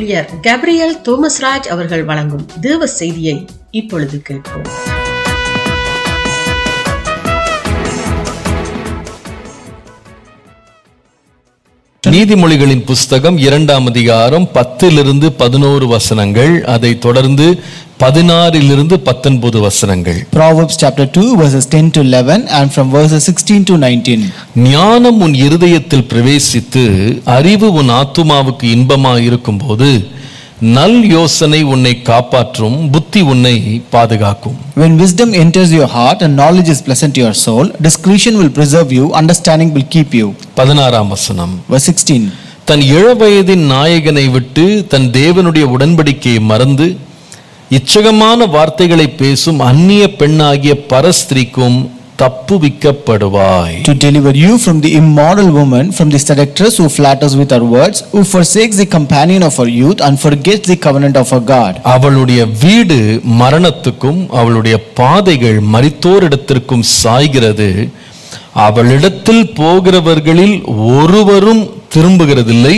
ஊழியர் கேப்ரியல் தோமஸ்ராஜ் அவர்கள் வழங்கும் தேவ செய்தியை இப்பொழுது கேட்போம் நீதிமொழிகளின் புஸ்தகம் இரண்டாம் அதிகாரம் பத்திலிருந்து பதினோரு வசனங்கள் அதை தொடர்ந்து பதினாறிலிருந்து பத்தொன்பது வசனங்கள் Proverbs chapter 2, verses 10 to 11, and from verses 16 to 19. ஞானம் உன் இருதயத்தில் பிரவேசித்து அறிவு உன் ஆத்துமாவுக்கு இன்பமாய் இருக்கும்போது நல் யோசனை உன்னை காப்பாற்றும் புத்தி உன்னை பாதுகாக்கும் When wisdom enters your heart and knowledge is pleasant to your soul, discretion will preserve you, understanding will keep you. பதினாறாம் வசனம் Verse 16. தன் இளவயதின் நாயகனை விட்டு தன் தேவனுடைய உடன்படிக்கையை மறந்து இச்சகமான வார்த்தைகளை பேசும் அந்நிய பெண்ணாகிய பரஸ்திரிக்கும் தப்புவிக்கப்படுவாய் To deliver you from the immoral woman, from the seductress who flatters with her words, who forsakes the companion of her youth and forgets the covenant of her God. அவளுடைய வீடு மரணத்துக்கும் அவளுடைய பாதைகள் மரித்தோரிடத்திற்கும் சாய்கிறது அவளிடத்தில் போகிறவர்களில் ஒருவரும் திரும்புகிறதில்லை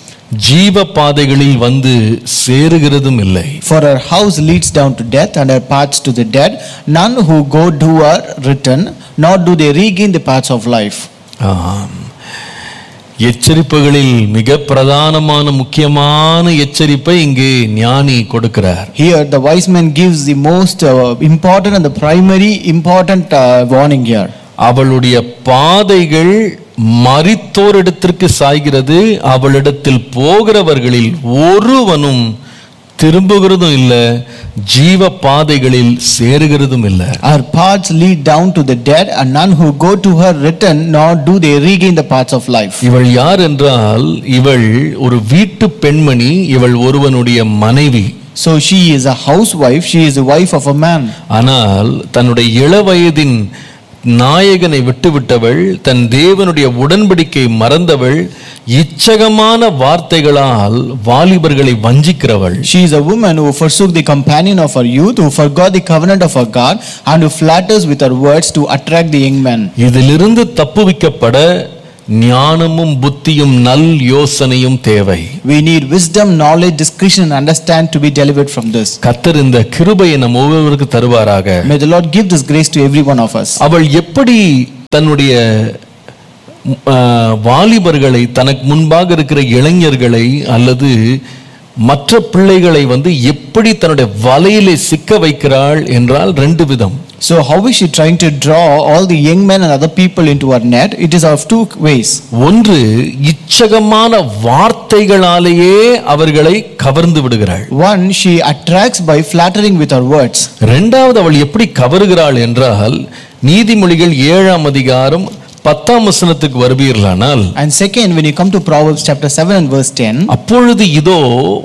ஜீவ பாதைகளில் வந்து சேருகிறதும் இல்லை For her house leads down to death, and her paths to the dead. None who go do are return, nor do they regain the paths of life. ஆம். எச்சரிப்புகளில் மிக பிரதானமான முக்கியமான எச்சரிப்பை இங்கே ஞானி கொடுக்கிறார் Here, the wise man gives the most uh, important and the primary important uh, warning here. அவளுடைய பாதைகள் மரித்தோரிடத்திற்கு சாய்கிறது அவளிடத்தில் போகிறவர்களில் ஒருவனும் திரும்புகிறதும் இல்லை ஜீவ பாதைகளில் சேருகிறதும் இல்லை Her paths lead down to the dead, and none who go to her return, nor do they regain the paths of life. இவள் யார் என்றால் இவள் ஒரு வீட்டு பெண்மணி இவள் ஒருவனுடைய மனைவி So she is a housewife, she is the wife of a man. ஆனால் தன்னுடைய இளவயதின் நாயகனை விட்டுவிட்டவள் தன் தேவனுடைய உடன்படிக்கை மறந்தவள் இச்சகமான வார்த்தைகளால் வாலிபர்களை வஞ்சிக்கிறவள் She is a woman who forsook the companion of her youth, who forgot the covenant of her God, and who flatters with her words to attract the young men. இதிலிருந்து தப்புவிக்கப்பட ஞானமும் புத்தியும் நல் யோசனையும் தேவை We need wisdom, knowledge, discretion, and understand to be delivered from this. கத்தர் இந்த கிருபையை நம் ஒவ்வொருவருக்கு தருவாராக May the Lord give this grace to every one of us. அவள் எப்படி தன்னுடைய ஆ, வாலிபர்களை தனக்கு முன்பாக இருக்கிற இளைஞர்களை அல்லது மற்ற பிள்ளைகளை வந்து எப்படி தன்னுடைய வலையிலே சிக்க வைக்கிறாள் என்றால் ரெண்டு விதம் So, how is she trying to draw all the young men and other people into her net? It is of two ways. ஒன்று இச்சகமான வார்த்தைகளாலேயே அவர்களை கவர்ந்து விடுகிறாள் One, she attracts by flattering with her words. இரண்டாவது அவள் எப்படி கவருகிறாள் என்றால் நீதிமொழிகள் ஏழாம் அதிகாரம் பத்தாம் வசனத்துக்கு வருவீர்களானால் And second, when you come to Proverbs chapter 7 and verse 10, அப்பொழுது இதோ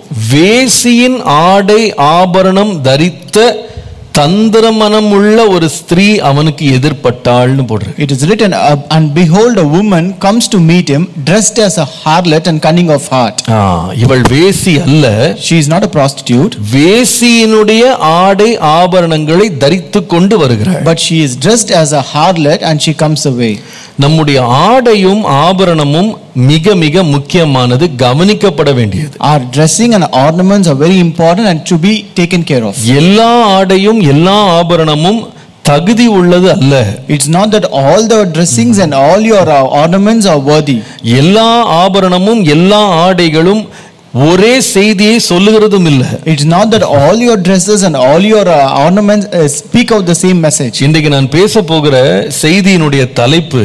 வேசியின் ஆடை ஆபரணம் தரித்த தந்திரமனமுள்ள ஒரு ஸ்திரீ அவனுக்கு எதிர்ப்பட்டாள்னு போடுறது it is written, "Uh, And behold, a woman comes to meet him, dressed as a harlot and cunning of heart. ஆ, இவள் வேசி அல்ல She is not a prostitute, வேசியினுடைய ஆடை ஆபரணங்களை தரித்து கொண்டு வருகிறாள் but she is dressed as a harlot and she comes away. நம்முடைய ஆடையும் ஆபரணமும் மிக மிக முக்கியமானது கவனிக்கப்பட வேண்டியது Our dressing and ornaments are very important and to be taken care of. எல்லா ஆடையும் எல்லா ஆபரணமும் தகுதி உள்ளது அல்ல It's not that all the dressings and all your uh, ornaments are worthy. எல்லா ஆபரணமும் எல்லா ஆடைகளும் ஒரே செய்தியை சொல்லுகிறதும் இல்லை It's not that all your dresses and all your uh, ornaments uh, speak out the same message. இன்றைக்கு நான் பேச போகிற செய்தியினுடைய தலைப்பு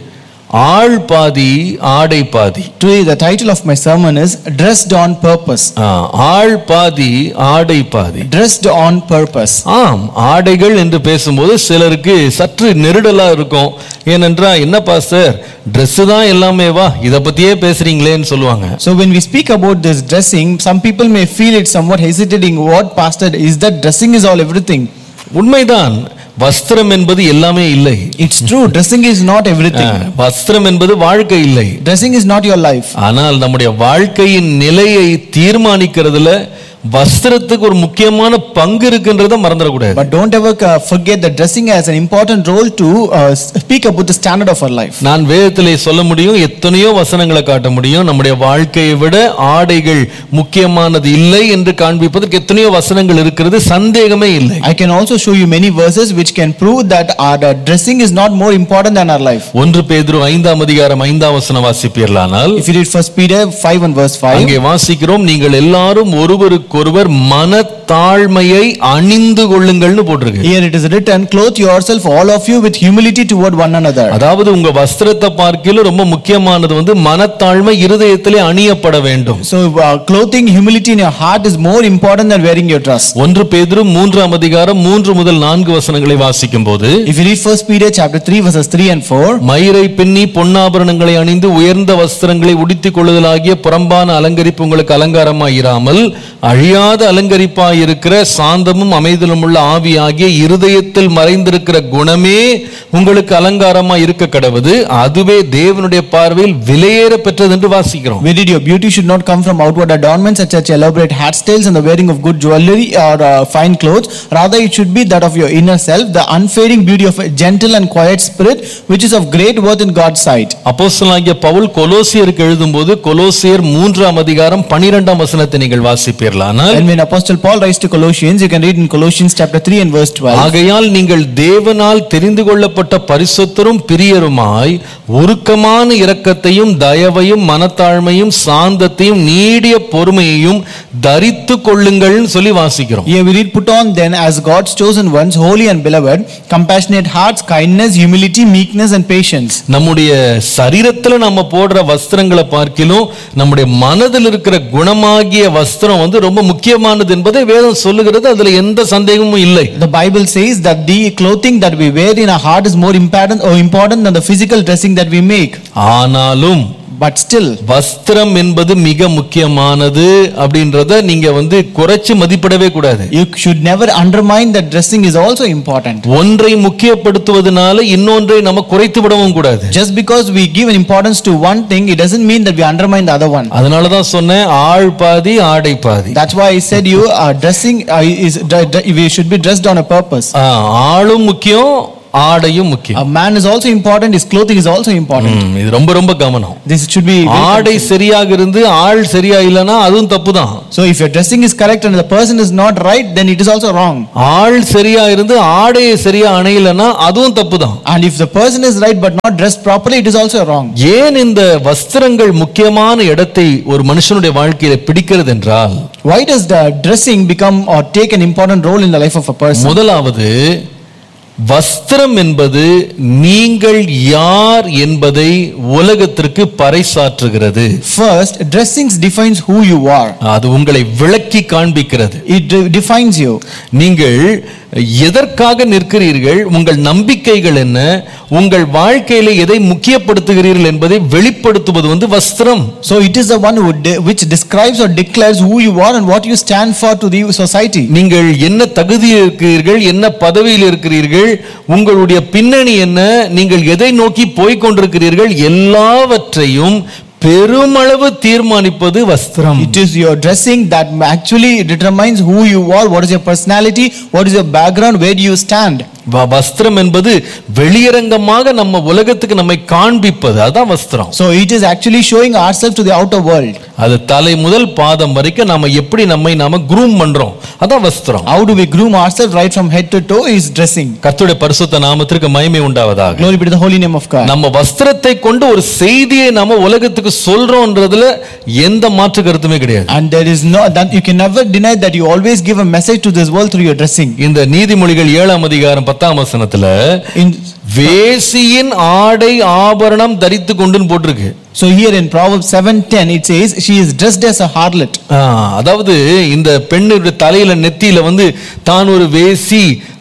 ஆள் பாதி ஆடை பாதி Today, the title of my sermon is Dressed on Purpose. ஆ, ஆள் பாதி ஆடை பாதி Dressed on Purpose. ஆம் ஆடைகள் என்று பேசும்போது சிலருக்கு சற்று நெருடலா இருக்கும் ஏனென்றால் என்ன பாஸ்டர் Dress தான் எல்லாமே வா இதை பத்தியே பேசுறீங்களேன்னு சொல்லுவாங்க So, when we speak about this dressing, some people may feel it somewhat hesitating. What, Pastor, is that dressing is all everything? உண்மைதான் வஸ்திரம் என்பது எல்லாமே இல்லை It's true, dressing is not ah, everything. வஸ்திரம் என்பது வாழ்க்கை இல்லை Dressing is not your life. ஆனால் நம்முடைய வாழ்க்கையின் நிலையை தீர்மானிக்கிறதுல வஸ்திரத்துக்கு ஒரு முக்கியமான பங்கு இருக்குன்றத மறந்துடக்கூடாது But don't ever uh, forget that dressing has an important role to uh, speak about the standard of our life. நான் வேதத்திலே சொல்ல முடியும் எத்தனையோ வசனங்களை காட்ட முடியும் நம்முடைய வாழ்க்கையை விட ஆடைகள் முக்கியமானது இல்லை என்று காண்பிப்பதற்கு எத்தனையோ வசனங்கள் இருக்கிறது சந்தேகமே இல்லை I can also show you many verses which can prove that our uh, dressing is not more important than our life. ஒன்று பேதுரு ஐந்தாம் அதிகாரம் ஐந்தாம் வசனம் வாசிப்பீர்களானால் If you read First Peter 5 and verse 5, அங்கே வாசிக்கிறோம் நீங்கள் எல்லாரும் ஒருவருக்கொருவர் மனத்தாழ்மையை அணிந்து கொள்ளுங்கள்னு போட்டிருக்கு here it is written, Clothe yourself, all of you, with humility toward one another. அதாவது உங்க வஸ்திரத்தை பார்க்கிலும் ரொம்ப முக்கியமானது வந்து மனத்தாழ்மை இருதயத்திலே அணியப்பட வேண்டும் So, uh, clothing humility in your heart is more important than wearing your dress. ஒன்று பேதுரு மூன்றாம் அதிகாரம் மூன்று முதல் நான்கு வசனங்களை வாசிக்கும் போது If you read First Peter chapter 3 verses 3 and 4, மயிரை பின்னி பொன்னாபரணங்களை அணிந்து உயர்ந்த வஸ்திரங்களை உடுத்திக் கொள்ளுதலாகிய புறம்பான அலங்கரிப்பு உங்களுக்கு அலங்காரமாயிராமல் அழியாத அலங்கரிப்பாயிருக்கிற சாந்தமும் அமைதலும் உள்ள ஆவியாகிய இருதயத்தில் மறைந்திருக்கிற குணமே உங்களுக்கு அலங்காரமா இருக்க கடவுது அதுவே தேவனுடைய பார்வையில் விலையேற பெற்றது என்று வாசிக்கிறோம் we read your beauty should not come from outward adornments such as elaborate hairstyles and the wearing of good jewelry or uh, fine clothes. Rather, it should be that of your inner self, the unfading beauty of a gentle and quiet spirit, which is of great worth in God's sight. அப்போஸ்தலனாகிய பவுல் கொலோசியருக்கு எழுதும்போது கொலோசியர் மூன்றாம் அதிகாரம் பனிரெண்டாம் வசனத்தை நீங்கள் வாசிப்பீர்களானால் And when Apostle Paul writes to Colossians, you can read in Colossians chapter 3 and verse 12. ஆகையால் நீங்கள் தேவனால் தெரிந்து கொள்ளப்பட்ட பரிசுத்தரும் பிரியருமாய் உருக்கமான இரக்கத்தையும் தயவையும் மனத்தாழ்மையும் சாந்தத்தையும் நீடிய பொறுமையையும் தரித்து கொள்ளுங்கள்னு சொல்லி வாசிக்கிறோம் Here we read, Put on then as God's chosen ones, holy and beloved, compassionate hearts, kindness, humility, meekness, and patience. நம்முடைய சரீரத்துல நம்ம போடுற வஸ்திரங்களை பார்க்கிலும் நம்முடைய மனதில் இருக்கிற குணமாகிய வஸ்திரம் வந்து ரொம்ப முக்கியமானது என்பதை வேதம் சொல்லுகிறது அதுல எந்த சந்தேகமும் இல்லை The Bible says that the clothing that we wear in our heart is more important or important than the physical dressing that we make. ஆனாலும் But still, வஸ்திரம் என்பது மிக முக்கியமானது அப்படின்றத நீங்க வந்து குறைச்சு மதிப்பிடவே கூடாது you should never undermine that dressing is also important. ஒன்றை முக்கியப்படுத்துவதனால இன்னொன்றை நம்ம குறைத்து விடவும் கூடாது Just because we give an importance to one thing, it doesn't mean that we undermine the other one. அதனால தான் சொன்னேன் ஆள் பாதி ஆடை பாதி That's why I said you uh, dressing uh, is dre- dre- we should be dressed on a purpose. ஆ, ஆளும் முக்கியம் ஆடையும் முக்கியம் A man is also important. His clothing is also important. ம், இது ரொம்ப ரொம்ப கவனம் This should be. very ஆடை சரியாக இருந்து ஆள் சரியா இல்லைன்னா அதுவும் தப்பு தான் So if your dressing is correct and the person is not right, then it is also wrong. ஆள் சரியா இருந்து ஆடையை சரியா அணையலைன்னா அதுவும் தப்பு தான் And if the person is right but not dressed properly, it is also wrong. ஏன் இந்த வஸ்திரங்கள் முக்கியமான இடத்தை ஒரு மனுஷனுடைய வாழ்க்கையில பிடிக்கிறது என்றால் Why does the dressing become or take an important role in the life of a person? முதலாவது வஸ்திரம் என்பது நீங்கள் யார் என்பதை உலகத்திற்கு பறைசாற்றுகிறது First, dressings defines who you are. அது உங்களை விளக்கி காண்பிக்கிறது It de- defines you. நீங்கள் எதற்காக நிற்கிறீர்கள் உங்கள் நம்பிக்கைகள் என்ன உங்கள் வாழ்க்கையில எதை முக்கியப்படுத்துகிறீர்கள் என்பதை வெளிப்படுத்துவது வந்து வஸ்திரம் So it is the one who de- which describes or declares who you are and what you stand for to the society. நீங்கள் என்ன தகுதியில் இருக்கிறீர்கள் என்ன பதவியில் இருக்கிறீர்கள் உங்களுடைய பின்னணி என்ன நீங்கள் எதை நோக்கி போய்க் கொண்டிருக்கிறீர்கள் எல்லாவற்றையும் பெருமளவு தீர்மானிப்பது வஸ்திரம் It is your dressing that actually determines who you are, what is your personality, what is your background, where do you stand. வ- வஸ்திரம் என்பது வெளியரங்கமாக நம்ம உலகத்துக்கு நம்மை காண்பிப்பது அதான் வஸ்திரம் So it is actually showing ourselves to the outer world. அது தலை முதல் பாதம் வரைக்கும் நாம எப்படி நம்மை நாம குரூம் பண்றோம் அதான் வஸ்திரம் How do we groom ourselves right from head to toe is dressing. கர்த்தருடைய பரிசுத்த நாமத்திற்கு மகிமை உண்டாவதாக Glory be to the holy name of God. நம்ம வஸ்திரத்தை கொண்டு ஒரு செய்தியை நாம உலகத்துக்கு சொல்றோம்ன்றதுல எந்த மாற்று கருத்துமே கிடையாது And there is no that you can never deny that you always give a message to this world through your dressing. இந்த நீதிமொழிகள் ஏழாம் அதிகாரம் பத்தாம் வசனத்துல In வேசியின் ஆடை ஆபரணம் தரித்து கொண்டுன்னு போட்டிருக்கு so here in Proverbs 7:10 it says she is dressed as a harlot. ஆ, அதாவது இந்த பெண்ணுடைய தலையில நெத்தியில வந்து தான் ஒரு வேசி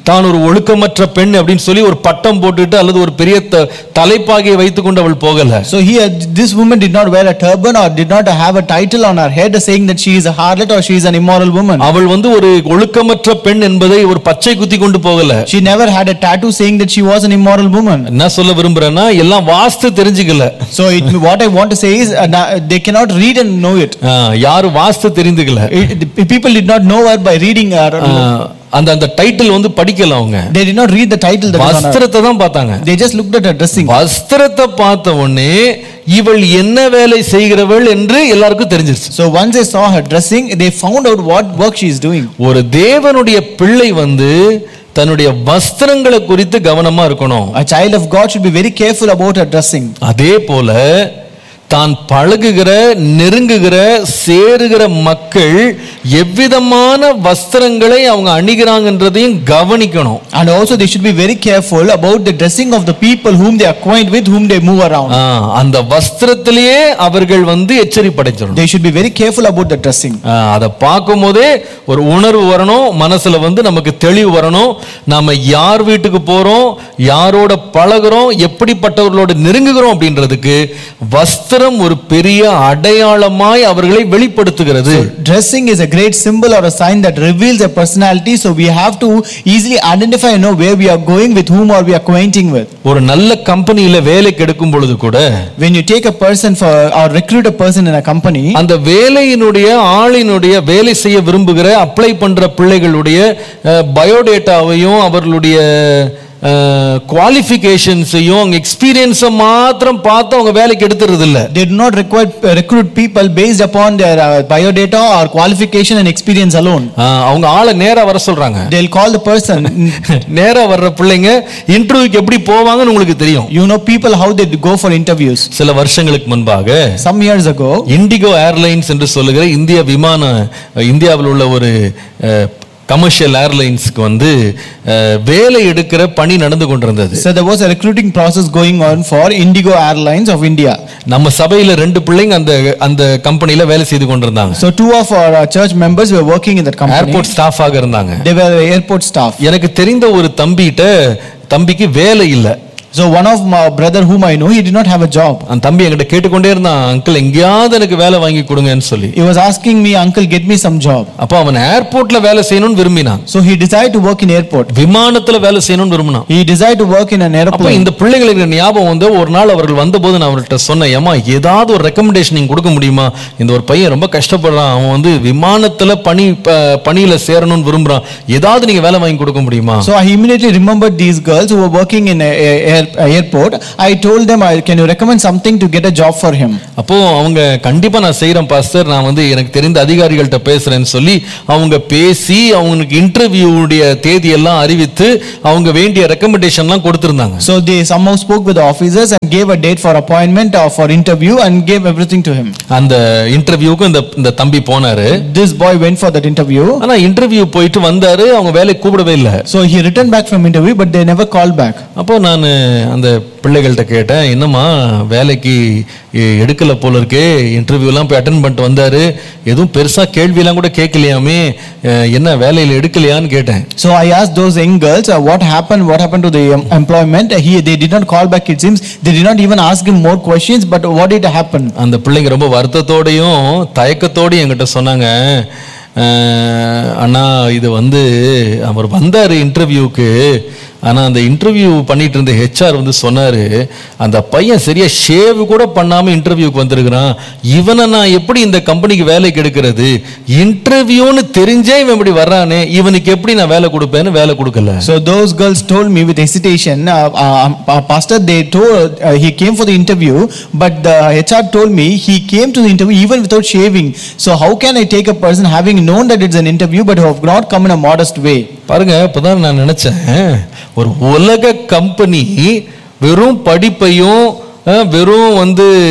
தான் ஒரு ஒழுக்கமற்ற பெண் அப்படின்னு சொல்லி ஒரு பட்டம் போட்டுட்டு அல்லது ஒரு பெரிய த- தலைப்பாகையை வைத்துக்கொண்டு அவள் போகல So here, this woman did not wear a turban or did not have a title on her head saying that she is a harlot or she is an immoral woman. அவள் வந்து ஒரு ஒழுக்கமற்ற பெண் என்பதை ஒரு பச்சை குத்தி கொண்டு போகல She never had a tattoo saying that she was an immoral woman. என்ன சொல்ல விரும்புறேன்னா எல்லாம் வாஸ்து தெரிஞ்சுக்கல So it, what I want to say is uh, na- they cannot read and know it. ஆ, யாரும் வாஸ்து தெரிந்துக்கல It- the people did not know her by reading her. ஆ, அந்த அந்த title வந்து படிக்கல அவங்க They did not read the title that was on her. வஸ்திரத்தை தான் பார்த்தாங்க They just looked at her dressing. வஸ்திரத்தை பார்த்த உடனே இவள் என்ன வேலை செய்கிறவள் என்று எல்லாருக்கும் தெரிஞ்சிருச்சு So once they saw her dressing, they found out what work she is doing. ஒரு தேவனுடைய பிள்ளை வந்து தன்னுடைய வஸ்திரங்களை குறித்து கவனமா இருக்கணும் A child of God should be very careful about her dressing. அதே போல தான் பழகுகிற நெருங்குகிற சேருகிற மக்கள் எவ்விதமான வஸ்திரங்களை அவங்க அணிகிறாங்கன்றதையும் கவனிக்கணும் And also they should be very careful about the dressing of the people whom they acquaint with, whom they move around. ஆ, அந்த வஸ்திரத்திலேயே அவர்கள் வந்து எச்சரிப்படைச்சிடணும் They should be very careful about the dressing. ஆ, அதை பார்க்கும் போதே ஒரு உணர்வு வரணும் மனசுல வந்து நமக்கு தெளிவு வரணும் நாம யார் வீட்டுக்கு போறோம் யாரோட பழகுறோம் எப்படிப்பட்டவர்களோட நெருங்குகிறோம் அப்படின்றதுக்கு வஸ்திரம் ஒரு பெரிய அடையாளமாய் அவர்களை வெளிப்படுத்துகிறது Dressing is a great symbol or a sign that reveals a personality, so we have to easily identify and know where we are going, with whom are we acquainting with. ஒரு நல்ல கம்பெனியில வேலைக்கு எடுக்கும் பொழுது கூட When you take a person for or recruit a person in a company, அந்த வேலையினுடைய ஆளினுடைய வேலை செய்ய விரும்புகிற அப்ளை பண்ற பிள்ளைகளுடைய பயோடேட்டாவையும் அவர்களுடைய குவாலிஃபிகேஷன்ஸையும் அவங்க எக்ஸ்பீரியன்ஸை மாத்திரம் பார்த்து அவங்க வேலைக்கு எடுத்துறது இல்ல they do not require, recruit people based upon their uh, biodata or qualification and experience alone. ஆஹ் அவங்க ஆளை நேரா வர சொல்றாங்க They'll call the person. நேரா வர்ற பிள்ளைங்க இன்டர்வியூக்கு எப்படி போவாங்கன்னு உங்களுக்கு தெரியும் You know people how they go for interviews. சில வருஷங்களுக்கு முன்பாக Some years ago, IndiGo airlines என்று சொல்லுகிற இந்திய விமான இந்தியாவில் உள்ள ஒரு கமர்ஷியல் ஏர்லைன்ஸ்க்கு வந்து அஹ், வேலை எடுக்கிற பணி நடந்து கொண்டிருந்தது so there was a recruiting process going on for Indigo Airlines of India. நம்ம சபையில ரெண்டு பிள்ளைங்க அந்த அந்த கம்பெனில வேலை செய்து கொண்டிருந்தாங்க So two of our uh, church members were working in that company. Airport ஸ்டாஃபாக இருந்தாங்க They were airport staff. எனக்கு தெரிந்த ஒரு தம்பிகிட்ட தம்பிக்கு வேலை இல்லை So one of my brother whom I know, he did not have a job. அந்த தம்பி என்கிட்ட கேட்டுக்கொண்டே இருந்தான் அங்கிள் எங்கேயாவது எனக்கு வேலை வாங்கி கொடுங்கன்னு சொல்லி He was asking me, uncle, get me some job. அப்போ அவன் ஏர்போர்ட்ல வேலை செய்யணும்னு விரும்பினான் So he decided to work in airport. விமானத்துல வேலை செய்யணும்னு விரும்பினான் He decided to work in an அப்போ airplane. இந்த பிள்ளைங்களுக்கு ஞாபகம் வந்து ஒரு நாள் அவர்கள் வந்தபோது நான் அவர்கிட்ட சொன்னேன் ஏமா ஏதாவது ஒரு ரெக்கமெண்டேஷன் நீங்க கொடுக்க முடியுமா இந்த ஒரு பையன் ரொம்ப கஷ்டப்படுறான் அவன் வந்து விமானத்துல பணி ப- பணியில சேரணும்னு விரும்புறான் ஏதாவது நீங்க வேலை வாங்கி கொடுக்க முடியுமா So I immediately remembered these girls who were working in a, a- air, a airport. I told them, I, can you recommend something to get a job for him? அப்போ அவங்க கண்டிப்பா நான் செய்யறேன் பாஸ்டர் நான் வந்து எனக்கு தெரிந்த அதிகாரிகள்கிட்ட பேசுறேன்னு சொல்லி அவங்க பேசி அவங்களுக்கு இன்டர்வியூடைய தேதி எல்லாம் அறிவித்து அவங்க வேண்டிய ரெக்கமெண்டேஷன்லாம் கொடுத்திருந்தாங்க So they somehow spoke with the officers and gave a date for appointment or for interview and gave everything to him. அந்த இன்டர்வியூக்கு இந்த இந்த தம்பி போனாரு This boy went for that interview. ஆனா இன்டர்வியூ போயிட்டு வந்தாரு அவங்க வேலைக்கு கூப்பிடவே இல்லை So he returned back from interview, but they never called back. அப்போ நான் அந்த பிள்ளைகள்கிட்ட கேட்டேன் என்னம்மா வேலைக்கு எ- எடுக்கல போல இருக்கே இன்டர்வியூலாம் போய் அட்டன் பண்ணிட்டு வந்தாரு எதுவும் பெருசா கேள்வியெல்லாம் கூட கேட்கலையாமே அஹ், என்ன வேலையில் எடுக்கலையான்னு கேட்டேன் So I asked those young girls, uh, what happened? What happened to the um, employment? He, they did not call back. It seems they did not even ask him more questions. But what did happen? அந்த பிள்ளைங்க ரொம்ப வருத்தத்தோடையும் தயக்கத்தோடையும் என்கிட்ட சொன்னாங்க "அஹ், அண்ணா இது வந்து அவர் வந்தார் இன்டர்வியூக்கு ஆனால் அந்த இன்டர்வியூ பண்ணிட்டு இருந்த ஹெச்ஆர் வந்து சொன்னார் அந்த பையன் சரியா ஷேவ் கூட பண்ணாமல் இன்டர்வியூக்கு வந்திருக்கிறான் இவனை நான் எப்படி இந்த கம்பெனிக்கு வேலைக்கு எடுக்கிறது இன்டர்வியூன்னு தெரிஞ்சே இவன் இப்படி வர்றானே இவனுக்கு எப்படி நான் வேலை கொடுப்பேன்னு வேலை கொடுக்கல So those girls told me with hesitation, uh, uh, uh, Pastor, they told uh, he came for the interview, but the HR told me he came to the interview even without shaving. So how can I take a person having known that it's an interview but who have not come in a modest way? பாருங்க இப்பதான் நான் நினைச்சேன் ஒரு உலக company வெறும் படிப்பையும் அஹ், வெறும் வந்து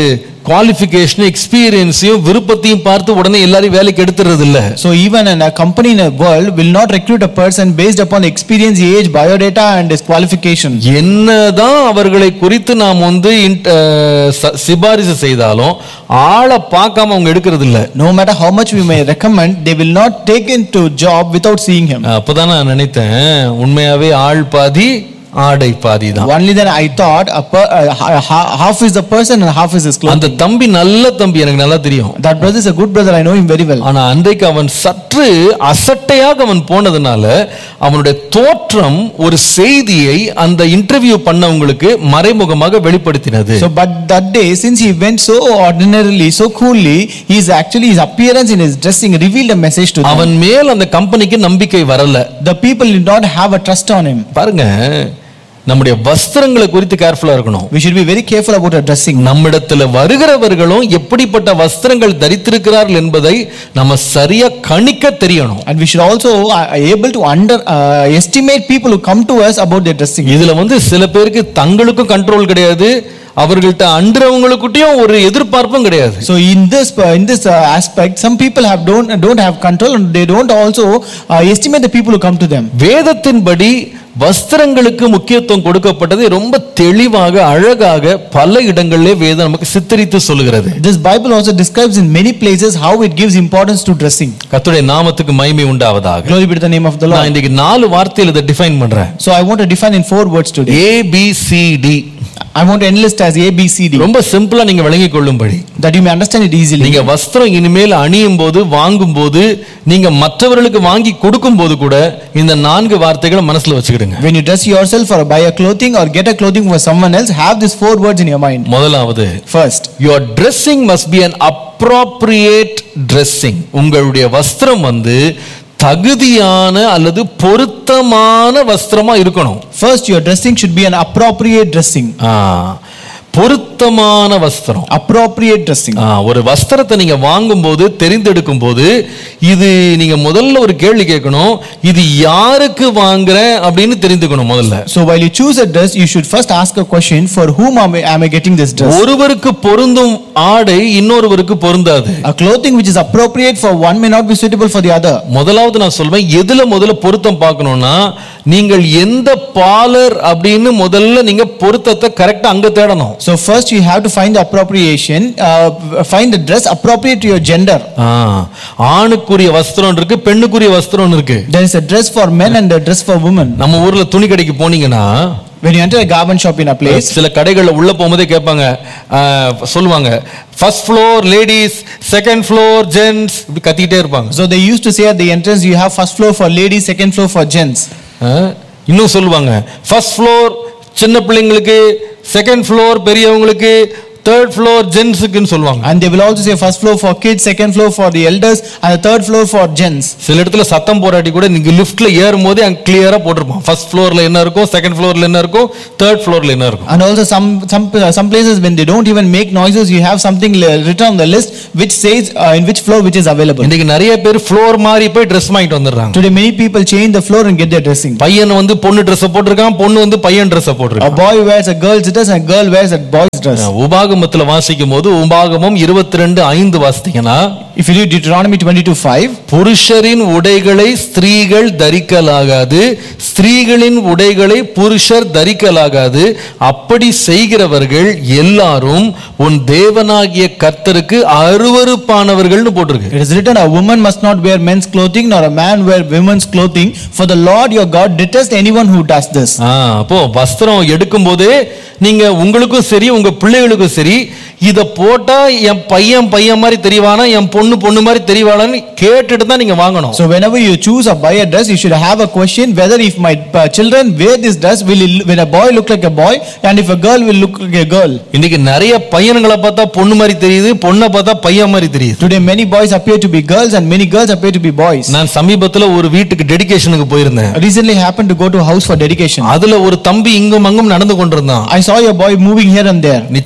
குவாலிஃபிகேஷன் எக்ஸ்பீரியன்ஸையும் விருப்பத்தையும் பார்த்து உடனே எல்லாரையும் வேலைக்கு எடுத்துறது இல்ல So even in a company in a world will not recruit a person based upon experience, age, biodata and his qualification. என்னதான் அவர்களை குறித்து நாம் வந்து இன்ட்- அஹ், ச- சிபாரிசு செய்தாலும் ஆளை பார்க்காம அவங்க எடுக்கிறது இல்ல No matter how much we may recommend, they will not take into job without seeing him. அப்பதான் நான் நினைத்தேன் உண்மையாவே ஆள் பாதி ஆடை பாதி தான் Only then I thought a per, uh, ha- ha- half is the person and half is his clothes. அந்த தம்பி நல்ல தம்பி எனக்கு நல்லா தெரியும் That brother is a good brother. I know him very well. ஆனா அன்றைக்கு அவன் சற்று அசட்டையாக அவன் போனதுனால அவனுடைய தோற்றம் ஒரு செய்தியை அந்த இன்டர்வியூ பண்ணவங்களுக்கு மறைமுகமாக வெளிப்படுத்தினது So, but that day, since he went so ordinarily, so coolly, his actually his appearance in his dressing revealed a message to them. அவன் மேல் அந்த கம்பெனிக்கு நம்பிக்கை வரல The people did not have a trust on him. பாருங்க நம்முடைய வஸ்திரங்களை குறித்து கேர்ஃபுல்லா இருக்கணும் We should be very careful about our dressing. நம்மிடத்துல வருகிறவர்களும் எப்படிப்பட்ட வஸ்திரங்கள் தரித்திருக்கிறார்கள் என்பதை நம்ம சரியா கணிக்க தெரியணும் And we should also uh, able to under uh, estimate people who come to us about their dressing. இதுல வந்து சில பேருக்கு தங்களுக்கும் கண்ட்ரோல் கிடையாது அவர்கள்ட்ட அண்டுறவங்களுக்கிட்டையும் ஒரு எதிர்பார்ப்பும் கிடையாது So in this uh, in this uh, aspect, some people have don't don't have control and they don't also uh, estimate the people who come to them. வேதத்தின்படி வஸ்திரங்களுக்கு முக்கியத்துவம் கொடுக்கப்பட்டதை ரொம்ப தெளிவாக அழகாக பல இடங்களிலே வேதம் நமக்கு சித்தரித்து சொல்லுகிறது This Bible also describes in many places how it gives importance to dressing. கர்த்தருடைய நாமத்துக்கு மகிமை உண்டாவதாக Glory be to the name of the நான் Lord. இன்னைக்கு நாலு வார்த்தையில் இதை டிஃபைன் பண்றேன் So I want to define in four words today. A B C D I want to enlist as A, B, C, D, ரொம்ப சிம்பிளா நீங்க விளங்கிக் கொள்ளும்படி that you may understand it easily. நீங்க வஸ்திரம் இனிமேல் அணியும் போது வாங்கும் போது நீங்க மற்றவர்களுக்கு வாங்கி கொடுக்கும் போது கூட இந்த நான்கு வார்த்தைகளை மனசுல வச்சுக்கிடுங்க When you dress yourself or buy a clothing or get a clothing for someone else, have these four words in your mind. முதலாவது First, your dressing must be an appropriate dressing உங்களுடைய வஸ்திரம் வந்து தகுதியான அல்லது பொருத்தமான வஸ்திரமா இருக்கணும் first your dressing should be an appropriate dressing. ஆ, பொருத்தமான வஸ்திரம் Appropriate dressing. ஆ, ஒரு வஸ்திரத்தை நீங்க வாங்கும்போது தெரிந்தெடுக்கும் போது இது நீங்க முதல்ல ஒரு கேள்வி கேட்கணும் இது யாருக்கு வாங்குறேன் அப்படின்னு தெரிந்துக்கணும் முதல்ல So while you choose a dress, you should first ask a question: For whom am I, am I getting this dress? ஒருவருக்கு பொருந்தும் ஆடை இன்னொருவருக்கு பொருந்தாது A clothing which is appropriate for one may not be suitable for the other. முதலாவது நான் சொல்வேன் எதுல முதல்ல பொருத்தம் பார்க்கணும்னா நீங்கள் எந்த பாலர் அப்படின்னு முதல்ல நீங்க பொருத்தத்தை கரெக்டா அங்க தேடணும் So first you have to find the appropriation, uh, find the dress appropriate to your gender. ஆ, ஆணுக்குரிய வஸ்திரம் இருக்கு பெண்ணுக்குரிய வஸ்திரம் இருக்கு There is a dress for men and a dress for women. நம்ம ஊர்ல துணி கடைக்கு போனீங்கன்னா When you enter a garment shop in a place, சில கடைகள்ல உள்ள போகும்போதே கேட்பாங்க ஆ, சொல்லுவாங்க first floor ladies second floor gents இப்படி கத்திக்கிட்டே இருப்பாங்க so they used to say at the entrance you have first floor for ladies, second floor for gents. ஆ, இன்னும் சொல்லுவாங்க ஃபர்ஸ்ட் ஃப்ளோர் சின்ன பிள்ளைங்களுக்கு செகண்ட் ஃப்ளோர் பெரியவங்களுக்கு தேர்ட் ஃப்ளோர் ஜென்ஸுக்குன்னு சொல்லுவாங்க And they will also say first floor for kids, second floor for the elders, and the third floor for gents. சில இடத்துல சத்தம் போராட்டி கூட நீங்க லிஃப்ட்ல ஏறும் போதே அங்க கிளியரா போட்டிருப்பான் ஃபர்ஸ்ட் ஃப்ளோர்ல என்ன இருக்கும் செகண்ட் ஃப்ளோர்ல என்ன இருக்கும் தேர்ட் ஃப்ளோர்ல என்ன இருக்கும் And also some some uh, some places when they don't even make noises, you have something li- written on the list which says uh, in which floor which is available. இன்னைக்கு நிறைய பேர் floor மாதிரி போய் dress வாங்கிட்டு வந்துடுறாங்க Today many people change the floor and get their dressing. பையன் வந்து பொண்ணு ட்ரெஸ் போட்டிருக்கான் பொண்ணு வந்து பையன் ட்ரெஸ் A போட்டிருக்கான் boy wears a girl's dress and a girl wears a boy's dress. உபாகமத்துல வாசிக்கும் போது உபாகமம் இருபத்தி ரெண்டு ஐந்து வாசித்தீங்கன்னா If you read Deuteronomy 22 5, புருஷரின் உடைகளை ஸ்திரீகள் தரிக்கலாகாது ஸ்திரீகளின் உடைகளை புருஷர் தரிக்கலாகாது அப்படி செய்கிறவர்கள் எல்லாரும் உன் தேவனாகிய கர்த்தருக்கு அருவருப்பானவர்கள்னு போட்டிருக்கு it is written, A woman must not wear men's clothing, nor a man wear women's clothing, for the Lord your God detests anyone who does this. ஆ, அப்போ வஸ்திரம் எடுக்கும் போதே நீங்க உங்களுக்கும் சரி உங்க பிள்ளைகளுக்கும் சரி இத போட்டா என் பையன் பையன் மாதிரி தெரியவானா என் பொண்ணு பொண்ணு மாதிரி தெரியவானான்னு கேட்டுட்டு தான் நீங்க வாங்கணும் So whenever you choose or buy a dress, you should have a question whether if my uh, children wear this dress, will, it, will a boy look like a boy, and if a girl will look like a girl. இன்னைக்கு நிறைய பையன்களை பார்த்தா பொண்ணு மாதிரி தெரியுது பொண்ணை பார்த்தா பையன் மாதிரி தெரியுது Today many boys appear to be girls and many girls appear to be boys. நான் சமீபத்துல ஒரு வீட்டுக்கு டெடிகேஷனுக்கு போயிருந்தேன் I recently happened to go to a house for dedication. அதுல ஒரு தம்பி இங்கும் அங்கும் நடந்து கொண்டிருந்தான் I saw a boy moving here and there. நிச்சயமா சொல்றேன்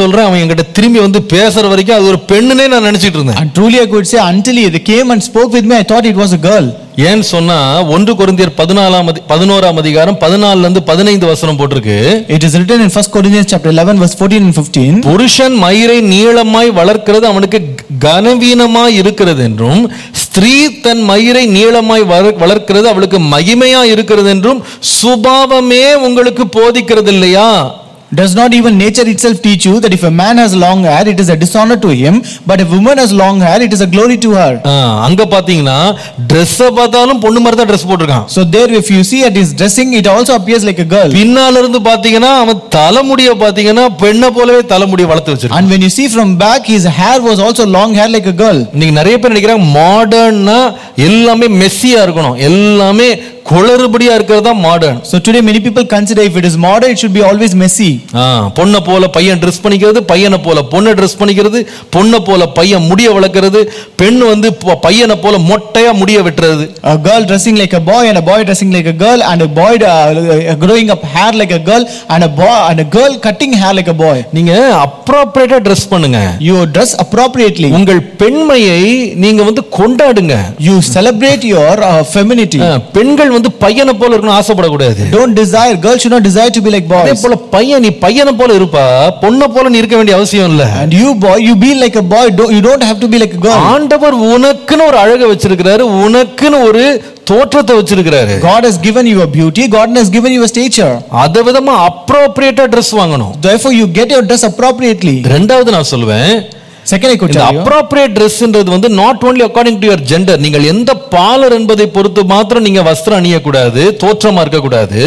சொல்றேன் அவன் என்கிட்ட திரும்பி வந்து பேசுற வரைக்கும் அது ஒரு பெண்ணுனே நான் நினைச்சிட்டு இருந்தேன் And truly I could say, until he came and spoke with me, I thought it was a girl. ஏன்னு சொன்னா ஒன்று கொரிந்தியர் பதினாலாம் அதி- பதினோராம் அதிகாரம் பதினாலுல இருந்து பதினைந்து வசனம் போட்டிருக்கு It is written in 1 Corinthians chapter 11, verse 14 and 15. புருஷன் மயிரை நீளமாய் வளர்க்கிறது அவனுக்கு கனவீனமாய் இருக்கிறது என்றும் ஸ்திரீ தன் மயிரை நீளமாய் வளர்- வளர்க்கிறது அவளுக்கு மகிமையா இருக்கிறது என்றும் சுபாவமே உங்களுக்கு போதிக்கிறது இல்லையா Does not even nature itself teach you that if a man has long hair, it is a dishonor to him, but if a woman has long hair, it is a glory to her? ஆ, அங்க பாத்தீங்கன்னா ட்ரெஸ்ஸ பார்த்தாலும் பொண்ணு மாதிரி தான் dress போட்டிருக்கான் So there, if you see at his dressing, it also appears like a girl. பின்னால இருந்து பாத்தீங்கன்னா அவன் தலைமுடிய பாத்தீங்கன்னா பெண்ணை போலவே தலைமுடிய வளர்த்து வச்சிருக்கான் And when you see from back, his hair was also long hair like a girl. இன்னைக்கு நிறைய பேர் நினைக்கிறாங்க மாடர்ன்னா எல்லாமே மெஸ்ஸியா இருக்கணும் எல்லாமே குளறுபடியா இருக்கிறது தான் modern So today, many people consider if it is modern, it should be always messy. பொண்ணை போல பையன் ட்ரெஸ் பண்ணிக்கிறது பையனை போல பொண்ணை ட்ரெஸ் பண்ணிக்கிறது பொண்ணை போல பையன் முடிய வளர்க்கறது பெண் வந்து ப- பையனை போல மொட்டையா முடிய வெட்டுறது A girl dressing like a boy, and a boy dressing like a girl, and a boy uh, growing up hair like a girl, and a boy and a girl cutting hair like a boy. நீங்க அப்ராப்ரேட்டா dress பண்ணுங்க You dress appropriately. உங்கள் பெண்மையை நீங்க வந்து கொண்டாடுங்க You celebrate your uh, femininity. ஆ, பெண்கள் வந்து பையனை போல இருக்கணும் ஆசைப்படக்கூடாது Don't desire. Girls should not desire to be like அதே boys. போல பையன் நீ பையனை போல இருப்பா பொண்ணை போல நீ இருக்க வேண்டிய அவசியம் இல்ல And you boy, you be like a boy. Don't, you don't have to be like a girl. ஆண்டவர் உனக்குன்னு ஒரு அழகை வச்சிருக்கிறாரு உனக்குன்னு ஒரு தோற்றத்தை வச்சிருக்கிறாரு God has given you a beauty. God has given you a stature. அத விதமா அப்ரோப்ரியேட்டா ட்ரெஸ் வாங்கணும் Therefore, you get your dress appropriately. ரெண்டாவது நான் சொல்லுவேன் Second, I could இந்த tell you. அப்ரோப்ரியேட் ட்ரெஸ்ன்றது வந்து not only according to your gender நீங்கள் எந்த பாலர் என்பதை பொறுத்து மாத்திரம் நீங்க வஸ்திரம் அணியக்கூடாது தோற்றமா இருக்கக்கூடாது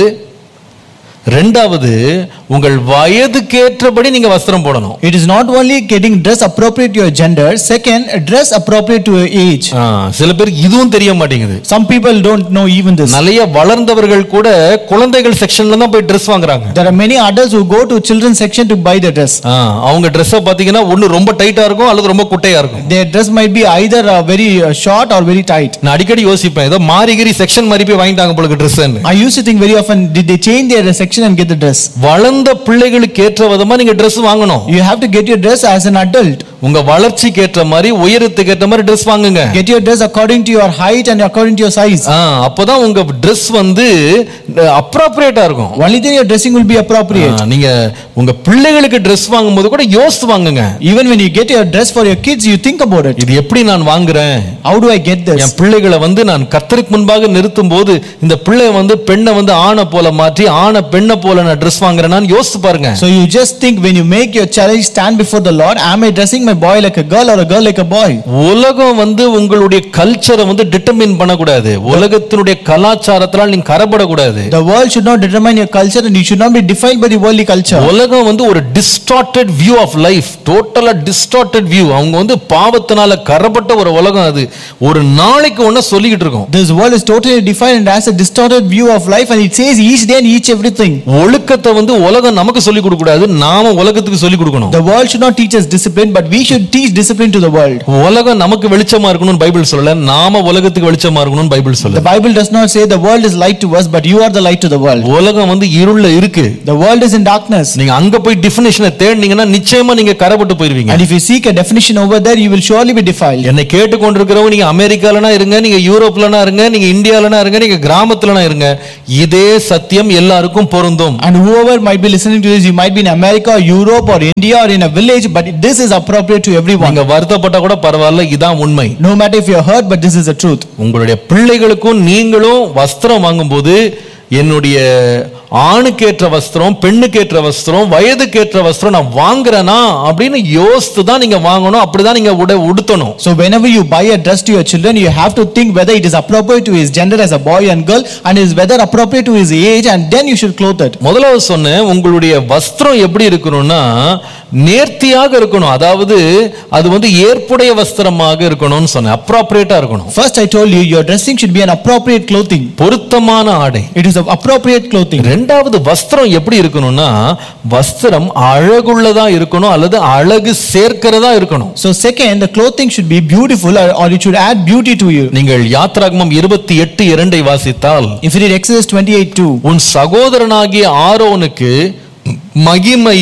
ரெண்டாவது உங்கள் வயதுக்கேற்றபடி நீங்க வஸ்திரம் போடணும் It is not only getting dress appropriate to your gender. Second, dress appropriate to your age. ஆ, சில பேருக்கு இதுவும் தெரிய மாட்டேங்குது Some people don't know even this. நிறைய வளர்ந்தவர்கள் கூட குழந்தைகள் செக்ஷன்ல தான் போய் ட்ரெஸ் வாங்குறாங்க There are many adults who go to children's section to buy the dress. ஆ, அவங்க ட்ரெஸ்ஸை பாத்தீங்கன்னா ஒண்ணு ரொம்ப டைட்டா இருக்கும் அல்லது ரொம்ப குட்டையா இருக்கும் Their dress might be either uh, very uh, short or very tight. நான் அடிக்கடி யோசிப்பேன் ஏதோ மாறிகிரி செக்ஷன் மாதிரி போய் வாங்கிட்டாங்க போல dress I used to think very often, did they change their section and get the dress? வளர்ந்த பிள்ளைகளுக்கு ஏற்ற விதமா நீங்க Dress வாங்கணும் You have to get your dress as an adult. உங்க வளர்ச்சிக்கு ஏற்ற மாதிரி உயரத்துக்கு ஏற்ற மாதிரி Dress வாங்குங்க Get your dress according to your height and according to your size. ஆ, அப்பதான் உங்க Dress வந்து அப்ராப்ரியேட்டா இருக்கும் Only then your dressing will be ah, appropriate. நீங்க உங்க பிள்ளைகளுக்கு Dress வாங்கும்போது கூட யோசித்து வாங்குங்க Even when you get your dress for your kids, you think about it. இது எப்படி நான் வாங்குறேன் How do I get this? என் பிள்ளைகளை வந்து நான் கத்தருக்கு முன்பாக நிறுத்தும் போது இந்த பிள்ளை வந்து பெண்ணை வந்து ஆணை போல மாற்றி ஆணை பெண்ணை போல நான் ட்ரெஸ் வாங்குறேன்னு யோசித்து பாருங்க So you just think when you make your challenge stand before the Lord, am I dressing my boy like a girl or a girl like a boy? உலகம் வந்து உங்களுடைய கல்ச்சரை வந்து டிட்டர்மின் பண்ணக்கூடாது உலகத்தினுடைய கலாச்சாரத்தினால் நீங்க கரப்படக்கூடாது The world should not determine your culture and you should not be defiled by the worldly culture. உலகம் வந்து ஒரு டிஸ்டார்டட் வியூ ஆஃப் லைஃப் டோட்டலா டிஸ்டார்டட் வியூ அவங்க வந்து பாவத்தினால கரப்பட்ட ஒரு உலகம் அது ஒரு நாளைக்கு ஒண்ணு சொல்லிக்கிட்டு இருக்கும் This world is totally defiled and has a distorted view of life and it says each day and each everything. ஒழுக்கத்தை வந்து உலகம் நமக்கு சொல்லி கொடுக்க கூடாது நாம உலகத்துக்கு சொல்லி கொடுக்கணும் The world should not teach us discipline, but we should teach discipline to the world. உலகம் நமக்கு வெளிச்சமா இருக்கணும்னு பைபிள் சொல்லல நாம உலகத்துக்கு வெளிச்சமா இருக்கணும்னு பைபிள் The சொல்லல Bible does not say the world is light to us, but you are the light to the world. உலகம் வந்து இருள்ல இருக்கு The world is in darkness. நீங்க அங்க போய் டிஃபினேஷனை தேடினீங்கன்னா நிச்சயமா நீங்க கரப்பட்டு போயிருவீங்க And if you seek a definition over there, you will surely be defiled. என்னை கேட்டுக்கொண்டிருக்கிறவங்க நீங்க அமெரிக்காலனா இருங்க நீங்க யூரோப்லனா இருங்க நீங்க இந்தியாலனா இருங்க நீங்க கிராமத்துலனா இருங்க இதே சத்தியம் எல்லாருக்கும் பொருந்தும் And whoever might be listening to this, you might be in America, or Europe, or India, or in a village, but this is appropriate to everyone. நீங்க வருத்தப்பட்டா கூட பரவாயில்ல இதான் உண்மை No matter if you're hurt, but this is the truth. உங்களுடைய பிள்ளைகளுக்கும் நீங்களும் வஸ்திரம் வாங்கும்போது என்னுடைய ஆணுக்கேற்ற வஸ்திரம் பெண்ணுக்கேற்ற வஸ்திரம் வயதுக்கேற்ற வஸ்திரம் நான் வாங்குறேனா அப்படின்னு யோசித்து தான் நீங்க வாங்கணும் அப்படிதான் நீங்க உடை உடுத்தணும் So whenever you buy a dress to your children, you have to think whether it is appropriate to his gender as a boy and girl, and is whether appropriate to his age, and then you should clothe it. முதலாவது சொன்னேன் உங்களுடைய வஸ்திரம் எப்படி இருக்கணும்னா நேர்த்தியாக இருக்கணும் அதாவது அது வந்து ஏற்புடைய வஸ்திரமாக இருக்கணும்னு சொன்னேன் அப்ராப்ரியேட்டா இருக்கணும் First, I told you your dressing should be an appropriate clothing. பொருத்தமான ஆடை It is of appropriate clothing. ரெண்டாவது வஸ்திரம் எப்படி இருக்கணும்னா வஸ்திரம் அழகுள்ளதா இருக்கணும் அல்லது அழகு சேர்க்கிறதா இருக்கணும் So second, the clothing should be beautiful, or, or it should add beauty to you. நீங்கள் யாத்ராகமம் இருபத்தி எட்டு இரண்டை வாசித்தால் If you read Exodus 28 2, உன் சகோதரனாகிய ஆரோனுக்கு மகிமையும்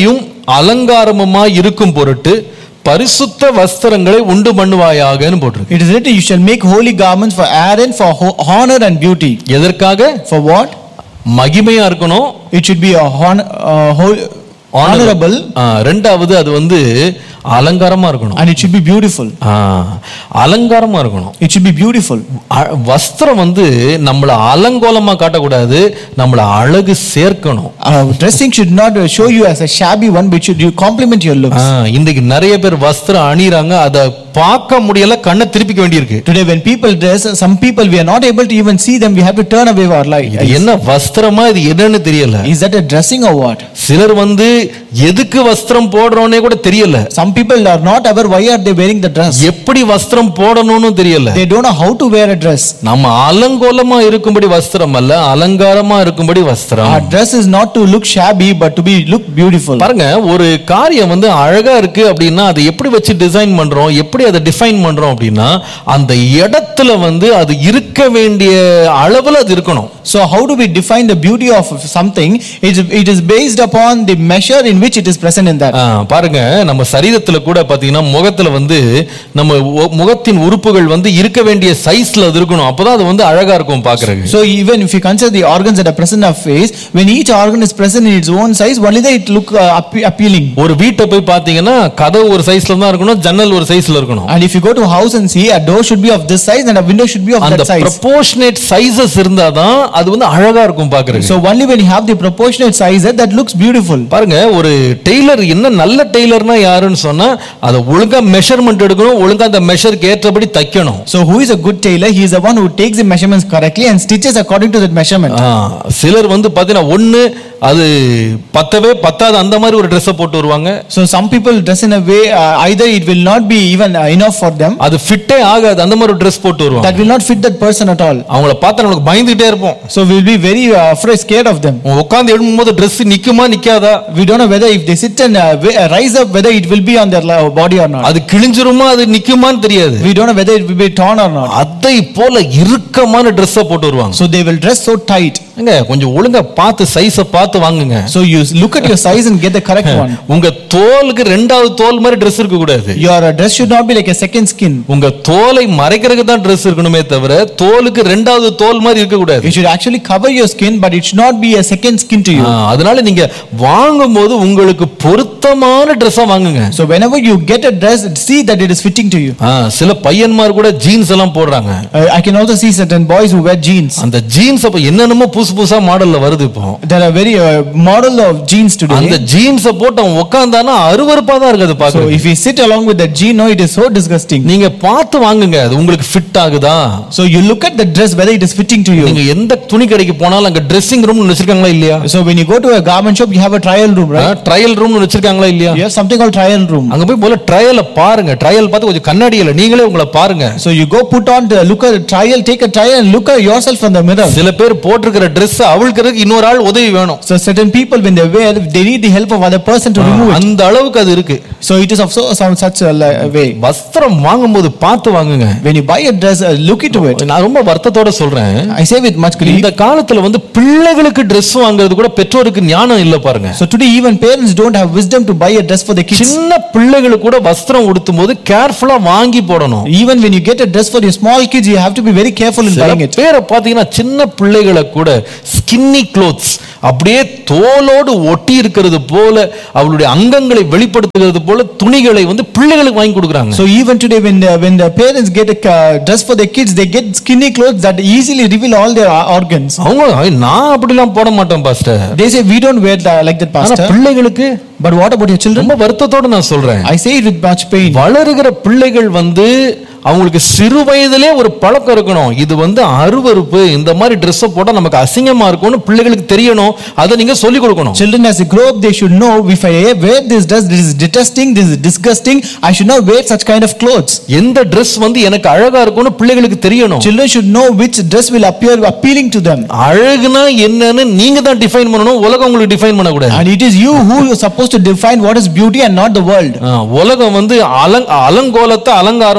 அலங்காரமுமா இருக்கும் பொருட்டு பரிசுத்த வஸ்திரங்களை உண்டு பண்ணுவாயாகன்னு போட்டிருக்கு It is written, You shall make holy garments for Aaron for ho- honor and beauty. எதற்காக For what? மகிமையா இருக்கணும் It should be a hon- uh, hol- honorable ஆ, ரெண்டாவது அது வந்து அலங்காரமா இருக்கணும் and it should be beautiful. ஆ, அலங்காரமா இருக்கணும் It should be beautiful. அ- வஸ்திரம் வந்து நம்மள அலங்கோலமா காட்டக்கூடாது நம்மள அழகு சேர்க்கணும் Uh, dressing should not uh, show you as a shabby one, but should you complement your looks. ஆ, இன்னைக்கு நிறைய பேர் வஸ்திரம் அணிறாங்க அதை பார்க்க முடியல கண்ணை திருப்பிக்க வேண்டியிருக்கு Today, when people dress, some people we are not able to even see them. We have to turn away our light. இது என்ன வஸ்திரமா இது என்னன்னு தெரியல Is that a dressing or what? சிலர் வந்து எதுக்கு வஸ்திரம் போடுறோன்னே கூட தெரியல Some people are not aware why are they wearing the dress. எப்படி வஸ்திரம் போடணும்னு தெரியல They don't know how to wear a dress. நம்ம அலங்கோலமா இருக்கும்படி வஸ்திரம் அல்ல அலங்காரமா இருக்கும்படி வஸ்திரம் Our dress is not to look shabby, but to be look beautiful. பாருங்க ஒரு காரியம் வந்து அழகா இருக்கு அப்படின்னா அதை எப்படி வச்சு டிசைன் பண்றோம் எப்படி அதை டிஃபைன் பண்றோம் அப்படின்னா அந்த இடத்துல வந்து அது இருக்க வேண்டிய அளவுல அது இருக்கணும் So how do we define the beauty of something? It is, it is based upon the measure in which it is present in that. ஆ, பாருங்க நம்ம சரீரத்துல கூட பாத்தீங்கன்னா முகத்துல வந்து நம்ம ஒ- முகத்தின் உறுப்புகள் வந்து இருக்க வேண்டிய சைஸ்ல அது இருக்கணும் அப்பதான் அது வந்து அழகா இருக்கும் பாக்குறதுக்கு So even if you consider the organs that are present in our face, when each organ is present in its own size, only then it look uh, appe- appealing. ஒரு வீட்டை போய் பாத்தீங்கன்னா கதவு ஒரு சைஸ்ல தான் இருக்கணும் ஜன்னல் ஒரு சைஸ்ல இருக்கணும் And if you go to a house and see, a door should be of this size and a window should be of அந்த that size. ப்ரொபோர்ஷனேட் சைஸஸ் இருந்தாதான் அது வந்து அழகா இருக்கும் பாக்குறதுக்கு So only when you have the proportionate size that, that looks beautiful. பாருங்க ஒரு Taylor என்ன நல்ல டெய்லர்னா யாருன்னு சொன்னா அதை ஒழுங்கா மெஷர்மெண்ட் எடுக்கணும் ஒழுங்கா அந்த மெஷருக்கு ஏற்றபடி தைக்கணும் So who is a good tailor? He is the one who takes the measurements correctly and stitches according to that measurement. ஆ, சிலர் வந்து பாத்தீங்கன்னா ஒண்ணு அது பத்தவே பத்தாது அந்த மாதிரி ஒரு ட்ரெஸ்ஸை போட்டு வருவாங்க So some people dress in a way uh, either it will not be even uh, enough for them, அது ஃபிட்டே ஆகாது அந்த மாதிரி ஒரு ட்ரெஸ் போட்டு வருவாங்க that will not fit that person at all. அவங்கள பார்த்தா நம்மளுக்கு பயந்துகிட்டே இருப்போம் So we'll be very uh, afraid, scared of them. உட்காந்து எழும்பும்போது ட்ரெஸ் நிக்குமா நிக்காதா We don't know whether if they sit and uh, wi- uh, rise up, whether it will be on their li- body or not. அது கிழிஞ்சிருமா அது நிக்குமான்னு தெரியாது We don't know whether it will be torn or not. அதை போல இறுக்கமான ட்ரெஸ்ஸை போட்டு வருவாங்க So they will dress so tight. ஏங்க, கொஞ்சம் ஒழுங்கா பார்த்து சைஸை பார்த்து வாங்குங்க So you look at your size and get the correct one. உங்க தோலுக்கு ரெண்டாவது தோல் மாதிரி ட்ரெஸ் இருக்க கூடாது Your uh, dress should not be like a second skin. உங்க தோலை மறைக்கிறதுக்கு தான் ட்ரெஸ் இருக்கணுமே தவிர தோலுக்கு ரெண்டாவது தோல் மாதிரி இருக்க கூடாது It should actually cover your skin, but it should not be a second skin to you. ஆ, அதனால நீங்க வாங்கும்போது உங்களுக்கு பொருத்தமான ட்ரெஸ்ஸா வாங்குங்க So whenever you get a dress, see that it is fitting to you. ஆ, சில பையன்மார் கூட ஜீன்ஸ் எல்லாம் போடுறாங்க Uh, I can also see certain boys who wear jeans. அந்த ஜீன்ஸ் அப்ப என்னென்னமோ புதுசு புதுசா மாடல்ல வருது இப்போ There are very uh, model of jeans அந்த today. ஜீன்ஸ போட்டு அவன் உட்கார்ந்தானா அருவருப்பா தான் இருக்குது So பாக்க if you sit along with that jean, no, it is so disgusting. நீங்க பார்த்து வாங்குங்க அது உங்களுக்கு ஃபிட் ஆகுதா So you look at the dress whether it is fitting to you. நீங்க எந்த துணி கடைக்கு போனாலும் அங்க ட்ரெஸ்ஸிங் ரூம் வச்சிருக்காங்களா இல்லையா So when you go to a garment shop, you have a trial room, right? Trial room வச்சிருக்காங்களா இல்லையா You have something called trial room. அங்க போய் போல ட்ரையலை பாருங்க ட்ரையல் பார்த்து கொஞ்சம் கண்ணாடியில நீங்களே உங்களை பாருங்க So you go put on the look at the trial, take a trial and look at yourself in the mirror. சில பேர் போட்டிருக்கிற Dress அவிழ்க்கிறதுக்கு இன்னொரு ஆள் உதவி வேணும் So certain people when they wear, they need the help of other person to remove it. அந்த அளவுக்கு அது இருக்கு So it is of so some such a li- way. வஸ்திரம் வாங்கும்போது பார்த்து வாங்குங்க When you buy a dress, uh, look into it. நான் ரொம்ப வருத்தத்தோட சொல்றேன் I say with much grief. இந்த காலத்துல வந்து பிள்ளைகளுக்கு Dress வாங்குறது கூட பெற்றோருக்கு ஞானம் இல்ல பாருங்க So today even parents don't have wisdom to buy a dress for the kids. சின்ன பிள்ளைகளுக்கு கூட வஸ்திரம் உடுத்தும் போது கேர்ஃபுல்லா வாங்கி போடணும் Even when you get a dress for your small kids, you have to be very careful in சில buying it. பேரை பாத்தீங்கன்னா சின்ன பிள்ளைகளை கூட ஸ்கின்னி க்ளோத்ஸ் அப்படியே தோலோடு ஒட்டி இருக்கிறது போல அவளுடைய அங்கங்களை வெளிப்படுத்துகிறது போல துணிகளை வந்து பிள்ளைகளுக்கு வாங்கி கொடுக்குறாங்க So even today when the, when the parents get a uh, dress for their kids, they get skinny clothes that easily reveal all their uh, organs. அவங்க "ஐ, நான் அப்படிலாம் போட மாட்டேன் pastor They say we don't wear that, like that, ஆனா pastor. பிள்ளைகளுக்கு But what about your children? ரொம்ப வருத்தத்தோட நான் சொல்றேன் I say it with much pain. வளருகிற பிள்ளைகள் வந்து அவங்களுக்கு சிறு வயதிலே ஒரு பழக்கம் இருக்கணும் இது வந்து அருவருப்பு இந்த மாதிரி ட்ரெஸ்ஸை போட்டா நமக்கு அசிங்கமா இருக்கும்னு பிள்ளைகளுக்கு தெரியணும் அதை நீங்க சொல்லிக் கொடுக்கணும் Children, as they grow up, they should know if I wear this dress, this is detesting, this is disgusting. I should not wear such kind of clothes. எந்த Dress வந்து எனக்கு அழகா இருக்கும்னு பிள்ளைகளுக்கு தெரியணும் Children should know which dress will appear appealing to them. அழகுனா என்னன்னு நீங்க தான் டிஃபைன் பண்ணணும் உலகம் உங்களுக்கு டிஃபைன் பண்ணக்கூடாது And it is you who are supposed to define what is beauty and not the world. ஆ, உலகம் வந்து அலங் அலங்கோலத்தை அலங்காரம்னு சொல்லும்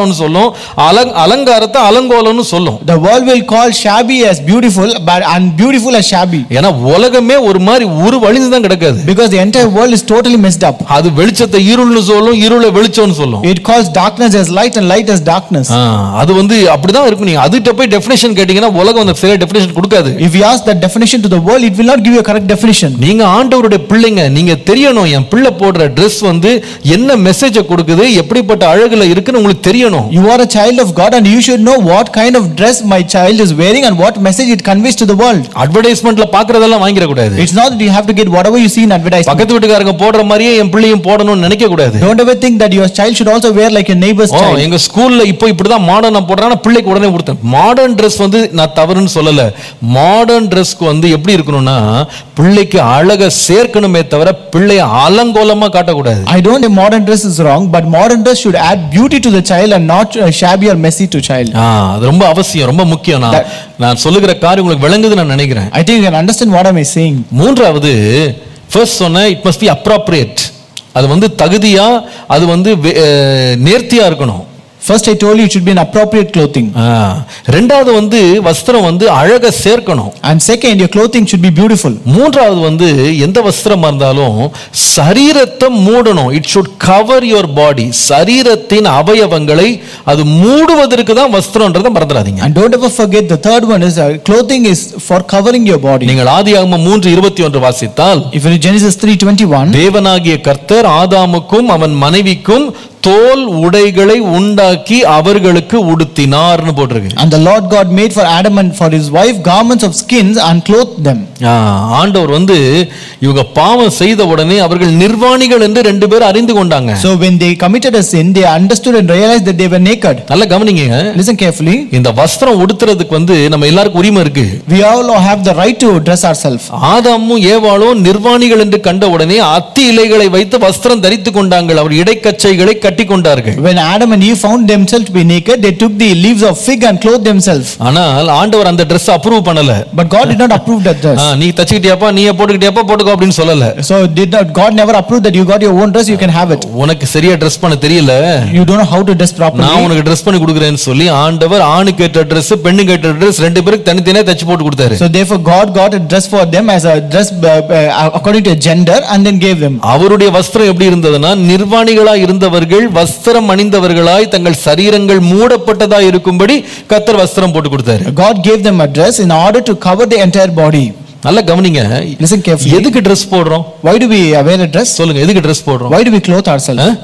அலங் அலங்காரத்தை அலங்கோலம்னு சொல்லும் The world will call shabby as beautiful, but and beautiful as shabby. ஏன்னா உலகமே ஒரு மாதிரி உரு வழிந்து தான் கிடக்காது Because the entire world is totally messed up. அது வெளிச்சத்தை இருள்னு சொல்லும் இருளை வெளிச்சம்னு சொல்லும் It calls darkness as light and light as darkness. ஆ, அது வந்து அப்படிதான் இருக்கும் நீங்க அதுகிட்ட போய் டெஃபினேஷன் கேட்டீங்கன்னா உலகம் அந்த சரியா டெஃபினேஷன் கொடுக்காது If you ask that definition to the world, it will not give you a correct definition. நீங்க ஆண்டவருடைய பிள்ளைங்க நீங்க தெரியணும் என் பிள்ளை போடுற Dress வந்து என்ன மெசேஜை கொடுக்குது எப்படிப்பட்ட அழகுல இருக்குன்னு உங்களுக்கு தெரியணும் You are a child of God and you should know what kind of dress my child is wearing and what message it conveys to the world. அட்வர்டைஸ்மெண்ட்ல பாக்குறதெல்லாம் வாங்கிட கூடாது It's not that you have to get whatever you see in advertisement. பக்கத்து வீட்டுக்காரங்க போடுற மாதிரியே என் பிள்ளையும் போடணும்னு நினைக்க கூடாது Don't ever think that your child should also wear like your neighbor's O child. எங்க ஸ்கூல்ல இப்போ இப்படிதான் மாடர்னா போடுறாங்க பிள்ளைக்கு உடனே கொடுத்தேன் மாடர்ன் Dress வந்து நான் தவறுன்னு சொல்லல மாடர்ன் ட்ரெஸ்க்கு வந்து எப்படி இருக்கணும்னா பிள்ளைக்கு அழக சேர்க்கணுமே தவிர பிள்ளைய அலங்கோலமா காட்டக்கூடாது I don't say modern dress is wrong, but modern dress should add beauty to the child and not uh, shabby or messy to child. ஆ, அது ரொம்ப அவசியம் ரொம்ப முக்கியம் நான் நான் சொல்லுகிற காரியம் உங்களுக்கு விளங்குது நான் நினைக்கிறேன் I think you can understand what am I saying. மூன்றாவது ஃபர்ஸ்ட் சொன்ன இட் மஸ்ட் பி அப்ராப்ரியேட் அது வந்து தகுதியா அது வந்து வே- அஹ், நேர்த்தியா இருக்கணும் First, I told you it should be an appropriate clothing. ஆ, ரெண்டாவது வந்து வஸ்திரம் வந்து அழக சேர்க்கணும் And second, your clothing should be beautiful. மூன்றாவது வந்து எந்த வஸ்திரமா இருந்தாலும் சரீரத்தை மூடணும் it should cover your body சரீரத்தின் அவயவங்களை அது மூடுவதற்கு தான் வஸ்திரம்ன்றதை மறந்துடாதீங்க And don't ever forget the third one is uh, clothing is for covering your body. நீங்கள் ஆதியாகமம் மூன்று இருபத்தி ஒன்று வாசித்தால் If you read Genesis 3:21, தேவனாகிய கர்த்தர் ஆதாமுக்கும் அவன் மனைவிக்கும் தோல் உடைகளை உண்டாக்கி அவர்களுக்கு உடுத்தினார்னு போட்டிருக்கு and the Lord God made for Adam and for his wife garments of skins and clothed them. ஆ, ஆண்டவர் வந்து இவங்க பாவம் செய்த உடனே அவர்கள் நிர்வாணிகள் என்று ரெண்டு பேரும் அறிந்து கொண்டாங்க So when they committed a sin, they understood and realized that they were naked. நல்ல கவனிங்க Listen carefully. இந்த வஸ்திரம் உடுத்துறதுக்கு வந்து நம்ம எல்லாருக்கும் உரிமை இருக்கு We all have the right to dress ourselves. ஆதாமும் ஏவாளும் நிர்வாணிகள் என்று கண்ட உடனே அத்தி இலைகளை வைத்து வஸ்திரம் தரித்து கொண்டாங்கள் அவர் இடைக்கச்சைகளை கட்டி கொண்டார்கள் When Adam and Eve found themselves to be naked, they took the leaves of fig and clothed themselves. ஆனால் ஆண்டவர் அந்த Dress அப்ரூவ் பண்ணல But God did not approve that dress. ஆ, நீ தச்சுக்கிட்டியாப்பா நீயே போட்டுக்கிட்டியாப்பா போட்டுக்கோ அப்படின்னு சொல்லல So did not God never approved that you got your own dress, you can have it. உனக்கு சரியா ட்ரெஸ் பண்ண தெரியல You don't know how to dress நான் properly. உனக்கு ட்ரெஸ் பண்ணி கொடுக்குறேன்னு சொல்லி ஆண்டவர் ஆணுக்கு ஏற்ற Dress பெண்ணுக்கு ஏற்ற Dress ரெண்டு பேருக்கு தனித்தனியா தச்சு போட்டு கொடுத்தாரு So therefore God got a dress for them as a dress uh, uh, according to gender and then gave them. அவருடைய வஸ்திரம் எப்படி இருந்ததுன்னா நிர்வாணிகளாய் இருந்தவர்கள் வஸ்திரம் அணிந்தவர்களாய் தங்கள் சரீரங்கள் மூடப்பட்டதா இருக்கும்படி கத்தர் வஸ்திரம் போட்டு கொடுத்தாரு God gave them a dress in order to cover the entire body. நல்ல கவனிங்க Listen carefully. எதுக்கு Dress போடுறோம் Why do we wear a dress? சொல்லுங்க எதுக்கு Dress போடுறோம் Why do we clothe ourselves? ஆ?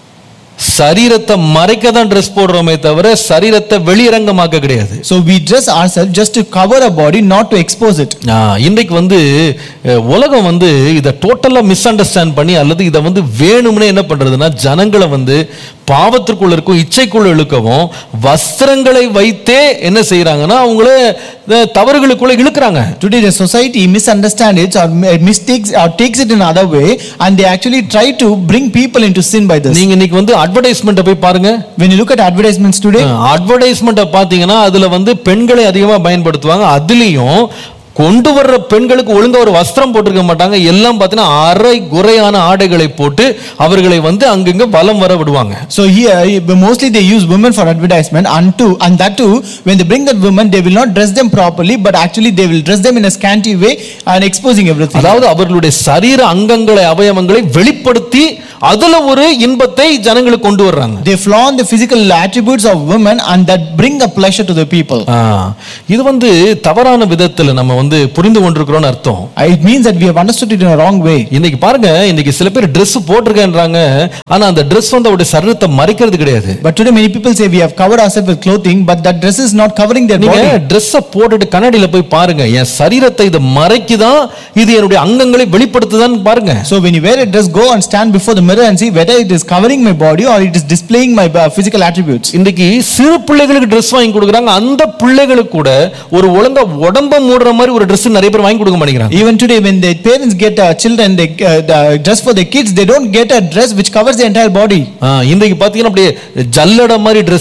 சரீரத்தை மறைக்க தான் Dress போடுறோமே தவிர சரீரத்தை வெளியரங்கமாக்க கிடையாது So we dress ourselves just to cover our body, not to expose it. ஆ, இன்றைக்கு வந்து அஹ், உலகம் வந்து இதை டோட்டலா மிஸ் அண்டர்ஸ்டாண்ட் பண்ணி அல்லது இதை வந்து வேணும்னே என்ன பண்றதுன்னா ஜனங்களை வந்து பாவத்திற்குள்ள இருக்கும் இச்சைக்குள்ள இழுக்கவும் வஸ்திரங்களை வைத்தே என்ன செய்யறாங்கன்னா அவங்கள அஹ், தவறுகளுக்குள்ள இழுக்கிறாங்க Today the society misunderstands it or mi- mistakes or takes it in another way and they actually try to bring people into sin by this. நீங்க இன்னைக்கு வந்து அட்வர்டைஸ்மெண்ட்டை போய் பாருங்க When you look at advertisements today, அட்வர்டைஸ்மெண்ட்டை பார்த்தீங்கன்னா அதுல வந்து பெண்களை அதிகமா பயன்படுத்துவாங்க அதுலயும் கொண்டு வர்ற பெண்களுக்கு ஒழுங்கா ஒரு வஸ்திரம் போட்டிருக்க மாட்டாங்க எல்லாம் பார்த்தீங்கன்னா அரை குறையான ஆடைகளை போட்டு அவர்களை வந்து அங்கங்க வலம் வர விடுவாங்க so here but mostly they use women for advertisement and too and that too when they bring that women they will not dress them properly but actually they will dress them in a scanty way and exposing everything. அதாவது அவர்களுடைய சரீர அங்கங்களை அவயவங்களை வெளிப்படுத்தி அதுல ஒரு இன்பத்தை ஜனங்களுக்கு கொண்டு வர்றாங்க They flaunt the physical attributes of women and that bring a pleasure to the people. ஆ, இது வந்து தவறான விதத்துல நம்ம வந்து புரிந்து கொண்டிருக்கிறோம்னு அர்த்தம் Uh, It means that we have understood it in a wrong way. இன்னைக்கு பாருங்க இன்னைக்கு சில பேர் Dress போட்டிருக்கேன்றாங்க ஆனா அந்த Dress வந்து அவருடைய சரீரத்தை மறைக்கிறது கிடையாது But today many people say we have covered ourselves with clothing, but that dress is not covering their நீங்க body. ட்ரெஸ்ஸ போட்டுட்டு கண்ணாடியில போய் பாருங்க என் சரீரத்தை இது மறைக்குதான் இது என்னுடைய அங்கங்களை வெளிப்படுத்துதான்னு பாருங்க So when you wear a dress, go and stand before the mirror and see whether it is covering my body or it is displaying my uh, physical attributes. இன்னைக்கு சிறு பிள்ளைகளுக்கு Dress வாங்கி கொடுக்குறாங்க அந்த பிள்ளைகளுக்கு கூட ஒரு ஒழுங்கா உடம்ப மூடுற மாதிரி ஒரு Dress நிறைய பேர் வாங்கி கொடுக்க மாட்டேங்கிறாங்க Even today, when the parents get uh, children, they uh, the dress for their kids, they don't get a dress which covers the entire body. ஆ, இன்றைக்கு பாத்தீங்கன்னா அப்படியே ஜல்லட மாதிரி Dress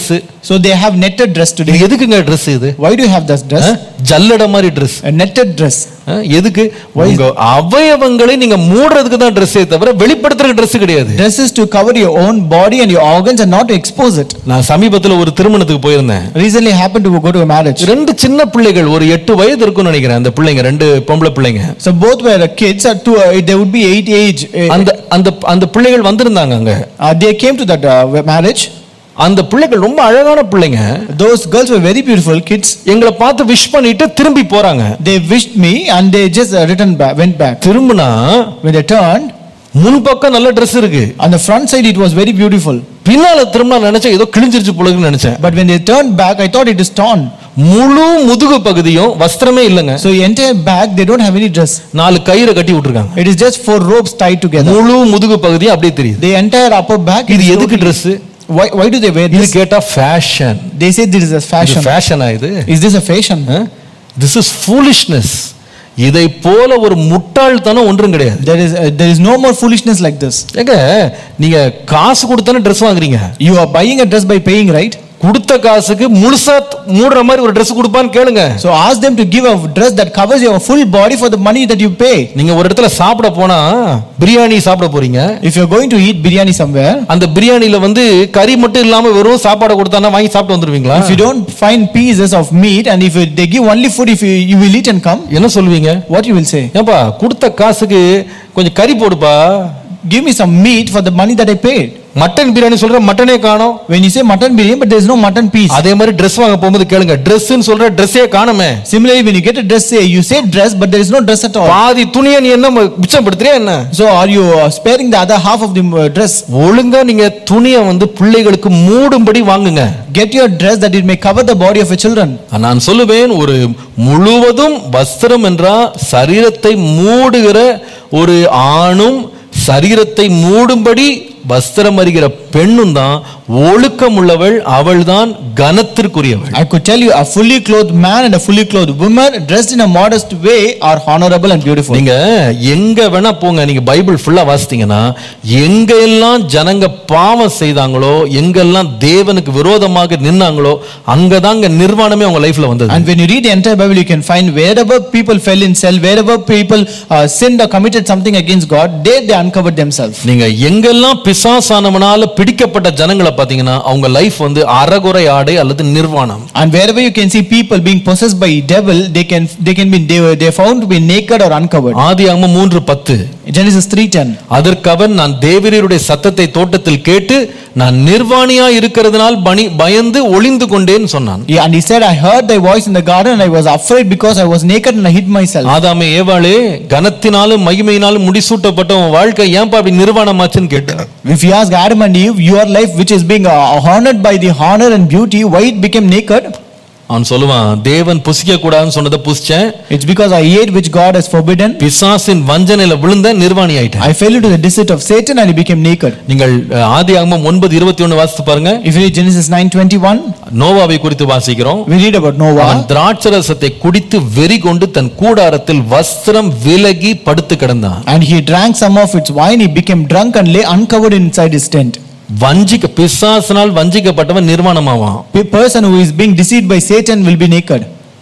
So they have netted dress இது today. எதுக்குங்க dress இது Why do you have this dress? அஹ்? ஜல்லட மாதிரி ட்ரெஸ் A netted dress. எதுக்கு உங்க அவயவங்களை நீங்க மூடுறதுக்கு தான் ட்ரெஸ்ஸே தவிர வெளிப்படுத்துறதுக்கு ட்ரெஸ் கிடையாது Dress is to cover your own body and your organs and not to expose it. நான் சமீபத்துல ஒரு திருமணத்துக்கு போயிருந்தேன் Recently I happened to go to a marriage. ரெண்டு சின்ன பிள்ளைகள் ஒரு எட்டு வயது இருக்கும்னு நினைக்கிறேன் அந்த பிள்ளைங்க ரெண்டு பொம்பளை பிள்ளைங்க So both were uh, kids. At two, uh, they would be eight age. Uh, அந்த அந்த அந்த பிள்ளைகள் வந்திருந்தாங்க அங்க uh, they came to that uh, marriage. அந்த பிள்ளைகள் ரொம்ப அழகான பிள்ளைங்க Those girls were very beautiful kids. எங்களை பார்த்து விஷ் பண்ணிட்டு திரும்பி போறாங்க They wished me and they just uh, returned back, went back. திரும்பினா When they turned, முன்பக்கம் நல்ல Dress இருக்கு on the front side it was very beautiful. பின்னால திரும்ப நினைச்சேன் ஏதோ கிழிஞ்சிருச்சு போலன்னு நினைச்சேன் But when they turned back, I thought it is torn. முழு முதுகு பகுதியும் வஸ்திரமே இல்லைங்க So entire back, they don't have any dress. நாலு கயிறை கட்டி விட்டுருக்காங்க It is just four ropes tied together. முழு முதுகு பகுதியும் அப்படியே தெரியுது The entire upper back. இது is எதுக்கு totally- Dress Why, why do they wear இது this? கேட்டா fashion They say this is a fashion. ஃபேஷனா இது Is this a fashion? This is foolishness இதை போல ஒரு முட்டாள்தனம் ஒன்றும் கிடையாது There is uh, there is no more foolishness like this. ஏங்க நீங்க காசு கொடுத்தானே Dress வாங்குறீங்க You are buying a dress by paying, right? கொடுத்த காசுக்கு முழுசா மூடுற மாதிரி ஒரு Dress கொடுப்பான்னு கேளுங்க So ask them to give a dress that covers your full body for the money that you pay. நீங்க ஒரு இடத்துல சாப்பிட போனா பிரியாணி சாப்பிட போறீங்க If you're going to eat biryani somewhere, அந்த பிரியாணில வந்து கறி மட்டும் இல்லாம வெறும் சாப்பாடு கொடுத்தானா வாங்கி சாப்பிட்டு வந்துருவீங்களா if you don't find pieces of meat and if you, they give only food, if you, you will eat and come, என்ன சொல்லுவீங்க what you will say? ஏன்பா கொடுத்த காசுக்கு கொஞ்சம் கறி போடுப்பா Give me some meat for the money that I paid. Mutton biryani சொல்ற மட்டனே காணோம் When you say mutton biryani, but there is no mutton piece. அதே மாதிரி Dress வாங்க போகும்போது கேளுங்க ட்ரெஸ்ன்னு சொல்ற ட்ரெஸ்ஸே காணுமே Similarly, when you get a dress, say you say dress, but there is no dress at all. பாதி துணியை நீ என்ன மிச்சப்படுத்துறியா என்ன So are you uh, sparing the other half of the uh, dress? ஒழுங்கா நீங்க துணியை வந்து பிள்ளைகளுக்கு மூடும்படி வாங்குங்க Get your dress that it may cover the body of your children. நான் சொல்லுவேன் ஒரு முழுவதும் வஸ்திரம் என்றா சரீரத்தை மூடுகிற ஒரு ஆணும் சரீரத்தை மூடும்படி வஸ்திரம் அறிகிற பெண்ணும் தான் ஒழுக்கம் உள்ளவள் அவள்தான் கனத்திற்குரியவள் I could tell you a fully clothed man and a fully clothed woman dressed in a modest way are honorable and beautiful. நீங்க எங்க வேணா போங்க நீங்க பைபிள் ஃபுல்லா வாசித்தீங்கன்னா எங்க எல்லாம் ஜனங்க பாவம் செய்தாங்களோ எங்கெல்லாம் தேவனுக்கு விரோதமாக நின்னாங்களோ அங்கதாங்க நிர்வாணமே அவங்க லைஃப்ல வந்தது And when you read the entire Bible, you can find wherever people fell in self, wherever people uh, sinned or committed something against God, there they uncovered themselves. நீங்க எங்கெல்லாம் பிசாசானவனால பிடிக்கப்பட்ட ஜனங்களை பாத்தீங்கன்னா அவங்க லைஃப் வந்து அறகுறை ஆடை அல்லது நிர்வாணம் And wherever you can see people being possessed by devil, they can they can be they were they are found to be naked or uncovered. ஆதியாகமம் மூன்று பத்து Genesis 3:10. அதற்கு அவன் நான் தேவரீருடைய சத்தத்தை தோட்டத்தில் கேட்டு நான் நிர்வாணியா இருக்கிறதுனால் பணி பயந்து ஒளிந்து கொண்டேன்னு சொன்னான் Yeah, and he said, I heard thy voice in the garden, and I was afraid because I was naked and I hid myself. ஆதாமே ஏவாளே கனத்தினாலும் மகிமையினாலும் முடிசூட்டப்பட்ட உன் வாழ்க்கை ஏன்பா அப்படி நிர்வாணமாச்சுன்னு கேட்டார் If you ask Adam and Eve, your life which is being uh, honored by the honor and beauty, why it became naked? அவன் சொல்லுவான் தேவன் புசிக்க கூடாதுன்னு சொன்னதை புசிச்சேன் It's because I ate which God has forbidden. பிசாசின் வஞ்சனையில விழுந்த நிர்வாணி ஆயிட்டேன் I fell into the deceit of Satan and I became naked. நீங்கள் ஆதி ஆகமம் ஒன்பது இருபத்தி ஒண்ணு வாசித்து பாருங்க If you read Genesis 9:21, நோவாவை குறித்து வாசிக்கிறோம் we read about Noah. அவன் திராட்சரசத்தை குடித்து வெறி கொண்டு தன் கூடாரத்தில் வஸ்திரம் விலகி படுத்து கிடந்தான் And he drank some of its wine, he became drunk and lay uncovered inside his tent. வஞ்சிக்க பிசாசினால் வஞ்சிக்கப்பட்டவன் நிர்வாணமாவான் A person who is being deceived by Satan will be naked.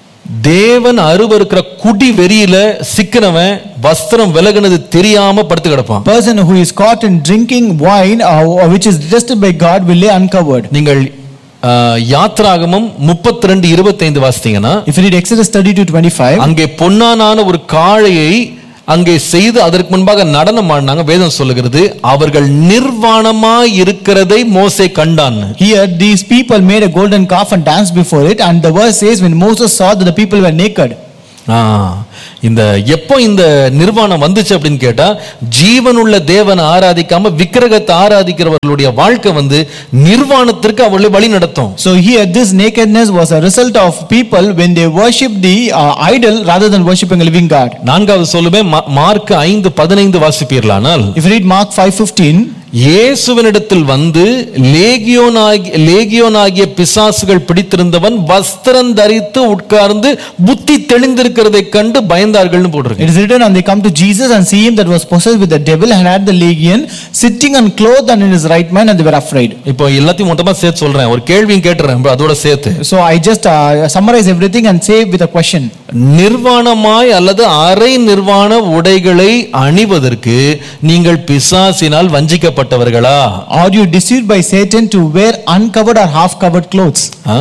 தேவன் அருவருக்கிற குடி வெறியில சிக்கினவன் வஸ்திரம் விலகுனது தெரியாம படுத்து கிடப்பான் Person who is caught in drinking wine uh, which is detested by God will lay uncovered. நீங்கள் ஆஹ், யாத்ராகமம் முப்பத்தி ரெண்டு இருபத்தைந்து வாசித்தீங்கன்னா If you read Exodus 32 25, அங்கே பொன்னானான ஒரு காளையை அங்கே செய்து அதற்கு முன்பாக நடனம் ஆடினாங்க வேதம் சொல்லுகிறது அவர்கள் நிர்வாணமாய் இருக்கிறதை மோசே கண்டான் here these people made a golden calf and danced before it, and the verse says, when Moses saw that the people were naked. ஆ, இந்த எப்போ இந்த நிர்வாணம் வந்துச்சு அப்படின்னு கேட்டா ஜீவனுள்ள தேவனை ஆராதிக்காம விக்கிரகத்தை ஆராதிக்கிறவர்களுடைய வாழ்க்கை வந்து நிர்வாணத்திற்கு அவர்களை வழி நடத்தும் So here, this nakedness was a result of people when they worship the uh, idol rather than worshiping a living God. நான்காவது சொல்லுவேன் மா- மார்க் ஐந்து பதினைந்து வாசிப்பீர்களானால் If you read Mark 5:15, இயேசுவினிடத்தில் வந்து லேகியோனாகி லேகியோனாகிய பிசாசுகள் பிடித்திருந்தவன் வஸ்திரம் தரித்து உட்கார்ந்து புத்தி தெளிந்திருக்கிறதை கண்டு பயந்தார்கள்னு போட்டிருக்கு It is written, and they come to Jesus and see him that was possessed with the devil and had the legion, sitting and clothed and in his right mind, and they were afraid. இப்போ எல்லாத்தையும் மொத்தமா சேர்த்து சொல்றேன் ஒரு கேள்வியும் கேட்டுறேன் bro, அதோட சேர்த்து So I just uh, summarize everything and say with a question. நிர்வாணமாய் அல்லது அரை நிர்வாண உடைகளை அணிவதற்கு நீங்கள் பிசாசினால் வஞ்சிக்கப்பட்டவர்களா Are you deceived by Satan to wear uncovered or half covered clothes? ஆ?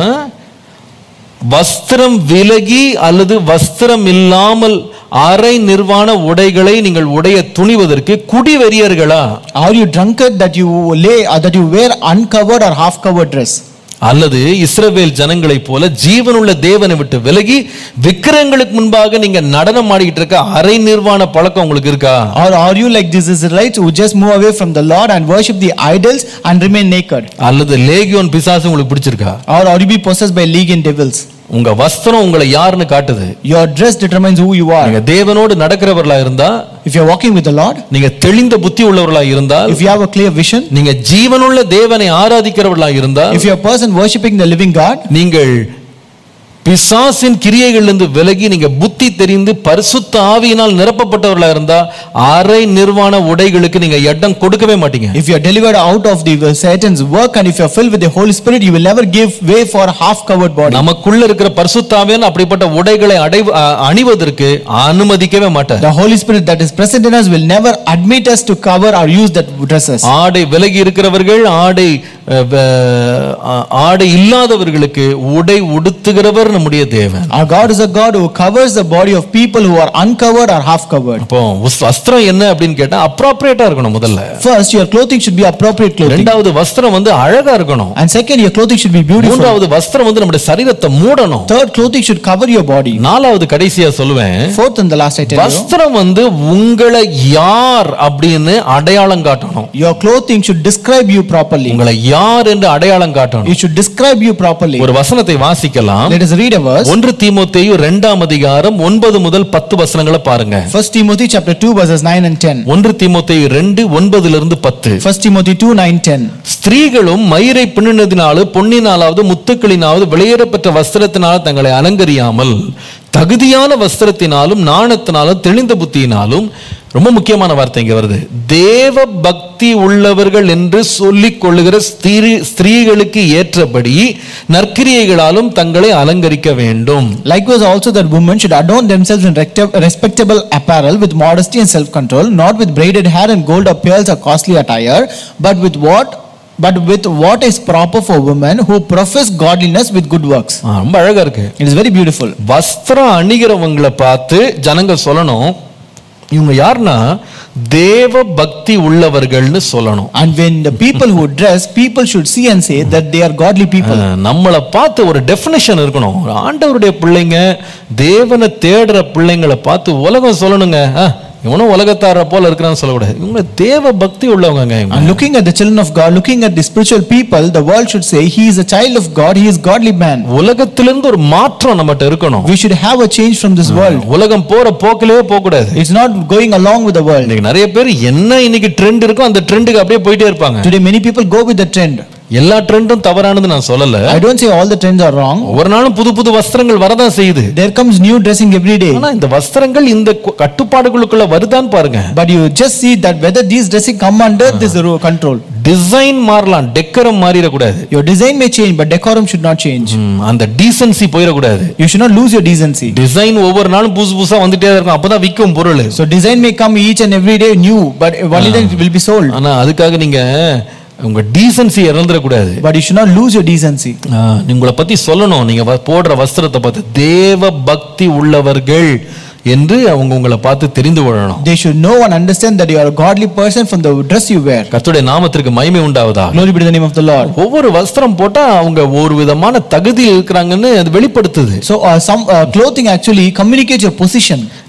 வஸ்திரம் விலகி அல்லது வஸ்திரம் இல்லாமல் அரை நிர்வாண உடைகளை நீங்கள் உடைய துணிவதற்கு குடிவெறியர்களா Are you drunkard that you lay or that you wear uncovered or half covered dress? அல்லது இஸ்ரவேல் ஜனங்களைப் போல ஜீவனுள்ள தேவனை விட்டு விலகி விக்கிரங்களுக்கு முன்பாக நீங்க நடனம் ஆடிக்கிட்டு இருக்க அரை நிர்வாண பழக்கம் உங்களுக்கு இருக்கா Or are you like these Israelites who just move away from the Lord and worship the idols and remain naked? அல்லது லேகியோன் பிசாசு உங்களுக்கு பிடிச்சிருக்கா Or are you be possessed by legion devils? உங்க வஸ்திரம் உங்களை யாருன்னு காட்டுது Your dress determines who you are. நீங்க தேவனோடு நடக்கிறவர்களா இருந்தா If you are walking with the Lord, நீங்க தெளிந்த புத்தி உள்ளவர்களா இருந்தால் if you have a clear vision, நீங்க ஜீவனுள்ள தேவனை ஆராதிக்கிறவர்களா இருந்தால் if you are a person worshipping the living God, நீங்கள் பிசாசின் கிரியைகளிலிருந்து விலகி நீங்க புத்தி தெரிந்து பரிசுத்த ஆவியினால் நிரப்பப்பட்டவர்களா இருந்தா அரை நிர்வாண உடைகளுக்கு நீங்க இடம் கொடுக்கவே மாட்டீங்க if you are delivered out of the uh, Satan's work and if you are filled with the Holy Spirit, you will never give way for a half covered body. நமக்குள்ள இருக்கிற பரிசுத்தாவியன் அப்படிப்பட்ட உடைகளை அடை அ- அணிவதற்கு அனுமதிக்கவே மாட்டார் The Holy Spirit that is present in us will never admit us to cover or use that dresses. ஆடை விலகி இருக்கிறவர்கள் ஆடை அஹ், வ- ஆ- ஆடை இல்லாதவர்களுக்கு உடை உடுத்துகிறவர் நம்முடைய தேவன் Our God is a God who covers the body of people who are uncovered or half covered. அப்போ வஸ்- வஸ்திரம் என்ன அப்படின்னு கேட்டா அப்ராப்ரியேட்டா இருக்கணும் முதல்ல First, your clothing should be appropriate clothing. ரெண்டாவது வஸ்திரம் வந்து அழகா இருக்கணும் And second, your clothing should be beautiful. மூன்றாவது வஸ்திரம் வந்து நம்முடைய சரீரத்தை மூடணும் Third, clothing should cover your body. நாலாவது கடைசியா சொல்லுவேன் Fourth and the last I tell you, வஸ்திரம் வந்து உங்களை யார் அப்படின்னு அடையாளம் காட்டணும் your clothing should describe you properly. உங்களை யார் என்று அடையாளம் காட்டணும் It should describe you properly. ஒரு வசனத்தை வாசிக்கலாம் Let us read a verse. ஒன்று தீமோத்தேயு இரண்டாம் அதிகாரம் ஒன்பது முதல் பத்து வசனங்களை பாருங்க First Timothy chapter 2 verses 9 and 10. ஒன்று தீமோத்தேயு ரெண்டு ஒன்பதுல இருந்து பத்து First Timothy 2 9 10. ஸ்திரீகளும் மயிரை பின்னினதினாலும் பொன்னினாலாவது முத்துக்களினாவது வெளியேறப்பெற்ற வஸ்திரத்தினால் தங்களை அலங்கரியாமல் தகுதியான வஸ்திரத்தினாலும் நாணத்தினாலும் தெளிந்த புத்தியினாலும் ரொம்ப முக்கியமான வார்த்தை இங்க வருது தேவ பக்தி உள்ளவர்கள் என்று சொல்லிக் கொள்ளுகிற ஸ்திரீ ஸ்திரீகளுக்கு ஏற்றபடி நற்கிரியைகளாலும் தங்களை அலங்கரிக்க வேண்டும் Likewise also that women should adorn themselves in recta- respectable apparel with modesty and self-control, not with braided hair and gold or pearls or costly attire, but with what but with what is proper for women who profess godliness with good works. ஆ, ரொம்ப அழகா இருக்கு It is very beautiful. வஸ்திரம் அணிகிறவங்களை பார்த்து ஜனங்க சொல்லணும் இவங்க யாருன்னா தேவ பக்தி உள்ளவர்கள்னு சொல்லணும் And when the people who dress, people should see and say that they are godly people. அஹ், நம்மளை பார்த்து ஒரு டெஃபினேஷன் இருக்கணும் ஒரு ஆண்டவருடைய பிள்ளைங்க தேவனை தேடுற பிள்ளைங்களை பார்த்து உலகம் சொல்லணுங்க அஹ், இவனும் உலகத்தார போல இருக்கிறான்னு சொல்லக்கூடாது இவங்க தேவ பக்தி உள்ளவங்க இவங்க And looking at the children of God, looking at the spiritual people, the world should say, He is a child of God, He is godly man. உலகத்திலிருந்து ஒரு மாற்றம் நம்மகிட்ட இருக்கணும் We should have a change from this world. உலகம் போற போக்கிலே போக கூடாது It's not going along with the world. இன்னைக்கு நிறைய பேர் என்ன இன்னைக்கு ட்ரெண்ட் இருக்கோ அந்த ட்ரெண்டுக்கு அப்படியே போயிட்டே இருப்பாங்க Today, many people go with the trend. எல்லா ட்ரெண்டும் தவறானது நான் சொல்லல I don't say all the trends are wrong. ஒவ்வொரு நாளும் புது புது வஸ்திரங்கள் வரதான் செய்யுது There comes new dressing every day. ஆனா இந்த வஸ்திரங்கள் இந்த கு- கட்டுப்பாடுகளுக்குள்ள வருதான்னு பாருங்க But you just see that whether these dressing come under this ro- control. Design மாறலாம் decorum மாறிடக்கூடாது Your design may change, but decorum should not change. ம், அந்த டீசன்சி போயிடக்கூடாது You should not lose your decency. Design ஒவ்வொரு நாளும் புதுசு புதுசா வந்துட்டே இருக்கும் அப்பதான் விற்கும் பொருள் So design may come each and every day new, but only then it will be sold. ஆனா அதுக்காக நீங்க உங்க டீசன்சி இறந்துடக்கூடாது But you should not lose your decency. ஆ, உங்களை பத்தி சொல்லணும் நீங்க வ- போடுற வஸ்திரத்தை பார்த்து தேவ பக்தி உள்ளவர்கள் என்று அவங்க உங்களை பார்த்து தெரிந்து கொள்ளணும் They should know and understand that you are a godly person from the dress you wear. கர்த்தருடைய நாமத்திற்கு மகிமை உண்டாவதா Glory be to the name of the Lord. ஒவ்வொரு வஸ்திரம் போட்டா அவங்க ஒரு விதமான தகுதி இருக்கிறாங்கன்னு அது வெளிப்படுத்துது So uh, some uh, clothing actually communicates your position.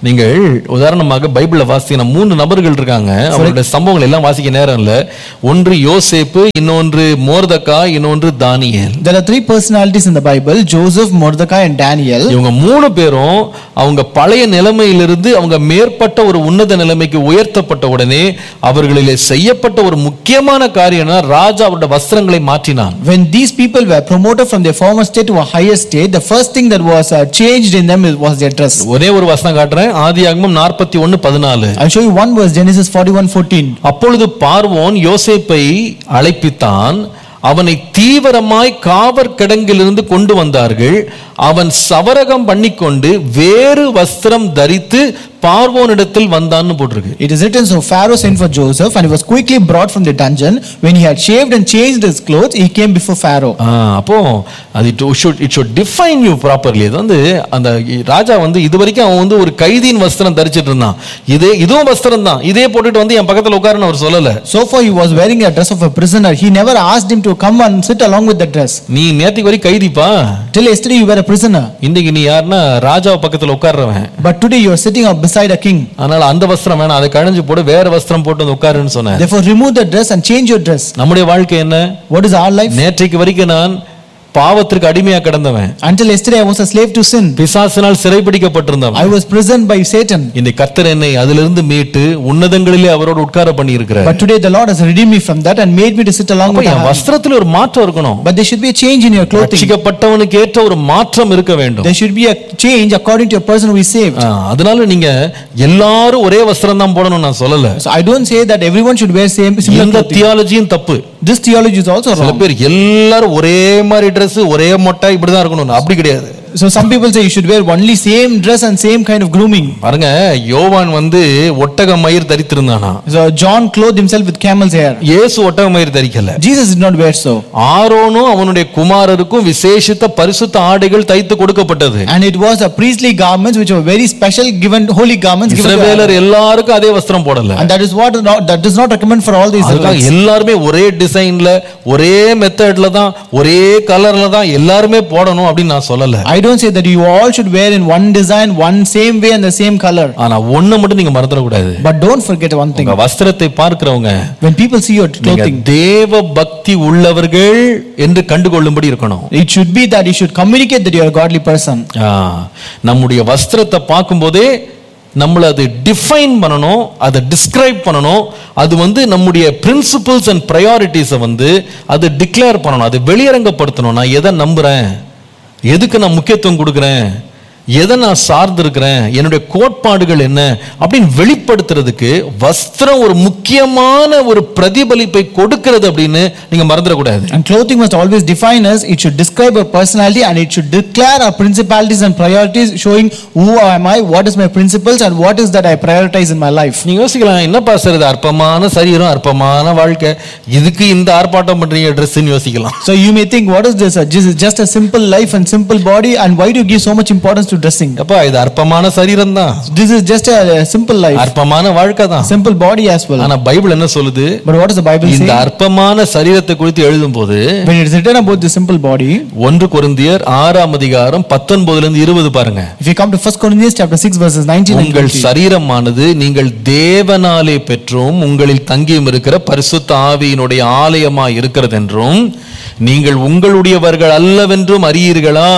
நீங்கள் உதாரணமாக பைபிள்ல வாசிக்கிற மூன்று நபர்கள் இருக்காங்க அவருடைய சம்பவங்கள் எல்லாம் வாசிக்க நேரம் இல்ல ஒன்று யோசேப்பு இன்னொன்று மோர்தக்கா இன்னொன்று தானியேல் There are three personalities in the Bible Joseph, Mordecai, and Daniel. இவங்க மூணு பேரும் அவங்க பழைய நிலைமையிலிருந்து அவங்க மேற்பட்ட ஒரு உன்னத நிலைமைக்கு உயர்த்தப்பட்ட உடனே அவர்களிலே செய்யப்பட்ட ஒரு முக்கியமான காரியம்னா ராஜா அவருடைய வஸ்திரங்களை மாற்றினான் When these people were promoted from their former state to a higher state, the first thing that was uh, changed in them is- was their dress. ஒரே ஒரு வசனம் காட்டுறேன் ஆதியாகமம் நாற்பத்தி ஒன்னு பதினாலு I'll show you one verse, Genesis 41 14. அப்பொழுது பார்வோன் யோசேப்பை அழைப்பித்தான் அவனை தீவிரமாய் காவற் கிடங்கிலிருந்து கொண்டு வந்தார்கள் அவன் சவரகம் பண்ணிக்கொண்டு வேறு வஸ்திரம் தரித்து பார்வோனிடத்தில் வந்தான்னு போட்டிருக்கு It is written, So Pharaoh sent for Joseph, and he was quickly brought from the dungeon. When he had shaved and changed his clothes, he came before Pharaoh. ஆ, அப்போ அது it should it should define you properly இது வந்து அந்த ராஜா வந்து இது வரைக்கும் அவன் வந்து ஒரு கைதியின் வஸ்திரம் தரிச்சிட்டு இருந்தான் இதே இதுவும் வஸ்திரம் தான் இதே போட்டுட்டு வந்து என் பக்கத்துல உட்காருன்னு அவர் சொல்லல So far, he was wearing a dress of a prisoner. He never asked him to come and sit along with the dress. நீ நேத்திக்கு வரை கைதிப்பா Till yesterday, you were a prisoner. இன்னைக்கு நீ யாருன்னா ராஜாவை பக்கத்துல உட்கார்றவன் But today, you are sitting up beside a king. அதனால அந்த வஸ்திரம் வேணாம் அதை கழிஞ்சு போடு வேற வஸ்திரம் போட்டு வந்து உட்காருன்னு சொன்னேன் Therefore, remove the dress and change your dress. நம்முடைய வாழ்க்கை என்ன What is our life? நேற்றைக்கு வரைக்கும் நான் பாவத்திற்கு அடிமையா கிடந்தவன் Until yesterday, I was a slave to sin. பிசாசினால் சிறைபிடிக்கப்பட்டிருந்தவன் I was prisoned by Satan. இந்த கர்த்தர் என்னை அதிலிருந்து மீட்டு உன்னதங்களிலே அவரோடு உட்கார பண்ணி இருக்கிறார் But today, the Lord has redeemed me from that and made me to sit along அப்ப with என் him. வஸ்திரத்துல ஒரு மாற்றம் இருக்கணும் But there should be a change in your clothing. ரட்சிக்கப்பட்டவனுக்கு ஏற்ற ஒரு மாற்றம் இருக்க வேண்டும் There should be a change according to a person who is saved. ஆ, அதனால நீங்க எல்லாரும் ஒரே வஸ்திரம் தான் போடணும் நான் சொல்லல So I don't say that everyone should wear same similar இந்த clothing. தியாலஜியும் தப்பு This theology is also சில wrong. பேர் எல்லாரும் ஒரே மாதிரி Dress ஒரே மொட்டை இப்படிதான் இருக்கணும் அப்படி கிடையாது So some people say you should wear only same dress and same kind of grooming. பாருங்க யோவான் வந்து ஒட்டக மயிர் தரித்திருந்தானா So John clothed himself with camel's hair. இயேசு ஒட்டக மயிர் தரிக்கல Jesus did not wear so. ஆரோனும் அவனுடைய குமாரருக்கும் விசேஷித்த பரிசுத்த ஆடைகள் தைத்து கொடுக்கப்பட்டது And it was a priestly garments which were very special given holy garments given to இஸ்ரவேலர் Aaron. எல்லாருக்கும் அதே வஸ்திரம் போடல And that is what not, that does not recommend for all these அதுக்காக Israelites. எல்லாருமே ஒரே டிசைன்ல ஒரே மெத்தட்ல தான் ஒரே கலர்ல தான் எல்லாருமே போடணும் அப்படின்னு நான் சொல்லல I don't say that you all should wear in one design, one same way and the same color. ஆனா ஒண்ணு மட்டும் நீங்க மறந்துடக்கூடாது But don't forget one thing. உங்க வஸ்திரத்தை பார்க்கிறவங்க When people see your நீங்க clothing, தேவ பக்தி உள்ளவர்கள் என்று கண்டுகொள்ளும்படி இருக்கணும் it should be that you should communicate that you are a godly person. ஆ, நம்முடைய வஸ்திரத்தை பார்க்கும்போதே நம்மளை அது டிஃபைன் பண்ணணும் அதை டிஸ்கிரைப் பண்ணணும் அது வந்து நம்முடைய பிரின்சிபல்ஸ் அண்ட் ப்ரையாரிட்டிஸை வந்து அது டிக்ளேர் பண்ணணும் அது வெளியரங்கப்படுத்தணும் நான் எதை நம்புறேன் எதுக்கு நான் முக்கியத்துவம் கொடுக்குறேன் எதை நான் சார்ந்திருக்கிறேன் என்னுடைய கோட்பாடுகள் என்ன அப்படின்னு வெளிப்படுத்துறதுக்கு வஸ்திரம் ஒரு முக்கியமான ஒரு பிரதிபலிப்பை கொடுக்கிறது அப்படின்னு நீங்க மறந்துடக்கூடாது And clothing must always define us. It should describe our personality and it should declare our principalities and priorities, showing who am I, what is my principles, and what is that I prioritize in my life. நீங்க யோசிக்கலாம் என்னப்பா sir இது அற்பமான சரீரம் அற்பமான வாழ்க்கை இதுக்கு இந்த ஆர்ப்பாட்டம் பண்றீங்க ட்ரெஸ்ன்னு யோசிக்கலாம் So you may think, what is this? Uh, This is just a simple life and simple body, and why do you give so much importance to dressing? அப்பா இது அற்பமான சரீரம் தான் This is just a, a simple life, அற்பமான வாழ்க்கை தான் simple body as well. ஆனா Bible என்ன சொல்லுது But what does the Bible இந்த say? அற்பமான சரீரத்தை குறித்து எழுதும் போது When it is written about the simple body, ஒன்று கொரிந்தியர் ஆறாம் அதிகாரம் பத்தொன்பதுல இருந்து இருபது பாருங்க if you come to 1 Corinthians chapter 6 verses 19 and உங்கள் 20, சரீரமானது நீங்கள் தேவனாலே பெற்றும் உங்களில் தங்கியும் இருக்கிற பரிசுத்த ஆவியினுடைய ஆலயமாய் இருக்கிறது என்றும் நீங்கள் உங்களுடையவர்கள் அல்லவென்றும் அறியீர்களா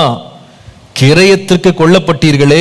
கிரயத்திற்கு கொல்லப்பட்டீர்களே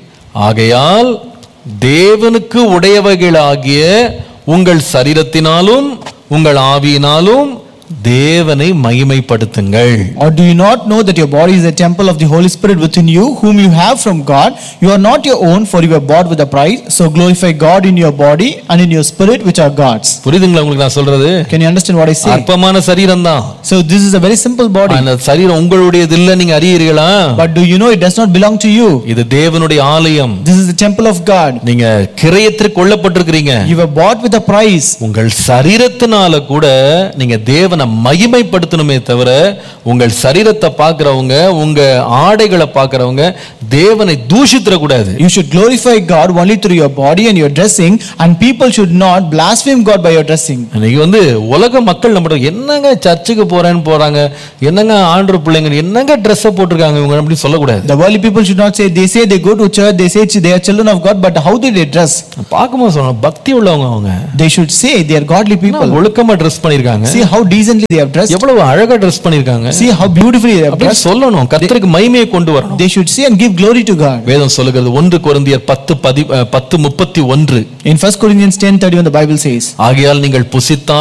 ஆகையால் தேவனுக்கு உடையவைகளாகிய உங்கள் சரீரத்தினாலும் உங்கள் ஆவியினாலும் தேவனை மகிமைப்படுத்துங்கள் Or do you not know that your body is a temple of the Holy Spirit within you, whom you have from God? You are not your own, for you were bought with a price. So glorify God in your body and in your spirit, which are God's. புரியுதுங்களா உங்களுக்கு நான் சொல்றது Can you understand what I say? அற்பமான சரீரம் தான் So this is a very simple body. அந்த சரீரம் உங்களுடையது இல்ல நீங்க அறியீர்களா But do you know it does not belong to you? இது தேவனுடைய ஆலயம் This is the temple of God. நீங்க கிரயத்திற்கு கொல்லப்பட்டிருக்கிறீங்க You were bought with a price. உங்கள் சரீரத்தினால கூட நீங்க தேவன் தேவனை மகிமைப்படுத்தணுமே தவிர உங்கள் சரீரத்தை பார்க்கறவங்க உங்க ஆடைகளை பார்க்கறவங்க தேவனை தூஷித்திடக்கூடாது You should glorify God only through your body and your dressing, and people should not blaspheme God by your dressing. இன்னைக்கு வந்து உலக மக்கள் நம்ம என்னங்க சர்ச்சுக்கு போறேன்னு போறாங்க என்னங்க ஆண்டு பிள்ளைங்க என்னங்க ட்ரெஸ்ஸை போட்டிருக்காங்க இவங்க அப்படின்னு சொல்லக்கூடாது The worldly people should not say, they say they go to church, they say they are children of God, but how do they dress? பார்க்கும்போது சொல்லணும் பக்தி உள்ளவங்க அவங்க They should say they are godly people. ஒழுக்கமா dress பண்ணிருக்காங்க See how decently they have dressed. எவ்வளவு அழகா dress பண்ணிருக்காங்க See how beautifully they have அப்படின்னு dressed. சொல்லணும் கர்த்தருக்கு மகிமையை கொண்டு வரணும் They should say and give glory to God. வேதம் சொல்லுகிறது ஒன்று கொரிந்தியர் பத்து பதி அஹ், பத்து முப்பத்தி ஒன்று In 1 Corinthians 10 31, the Bible says, ஆகையால் நீங்கள் புசித்தால்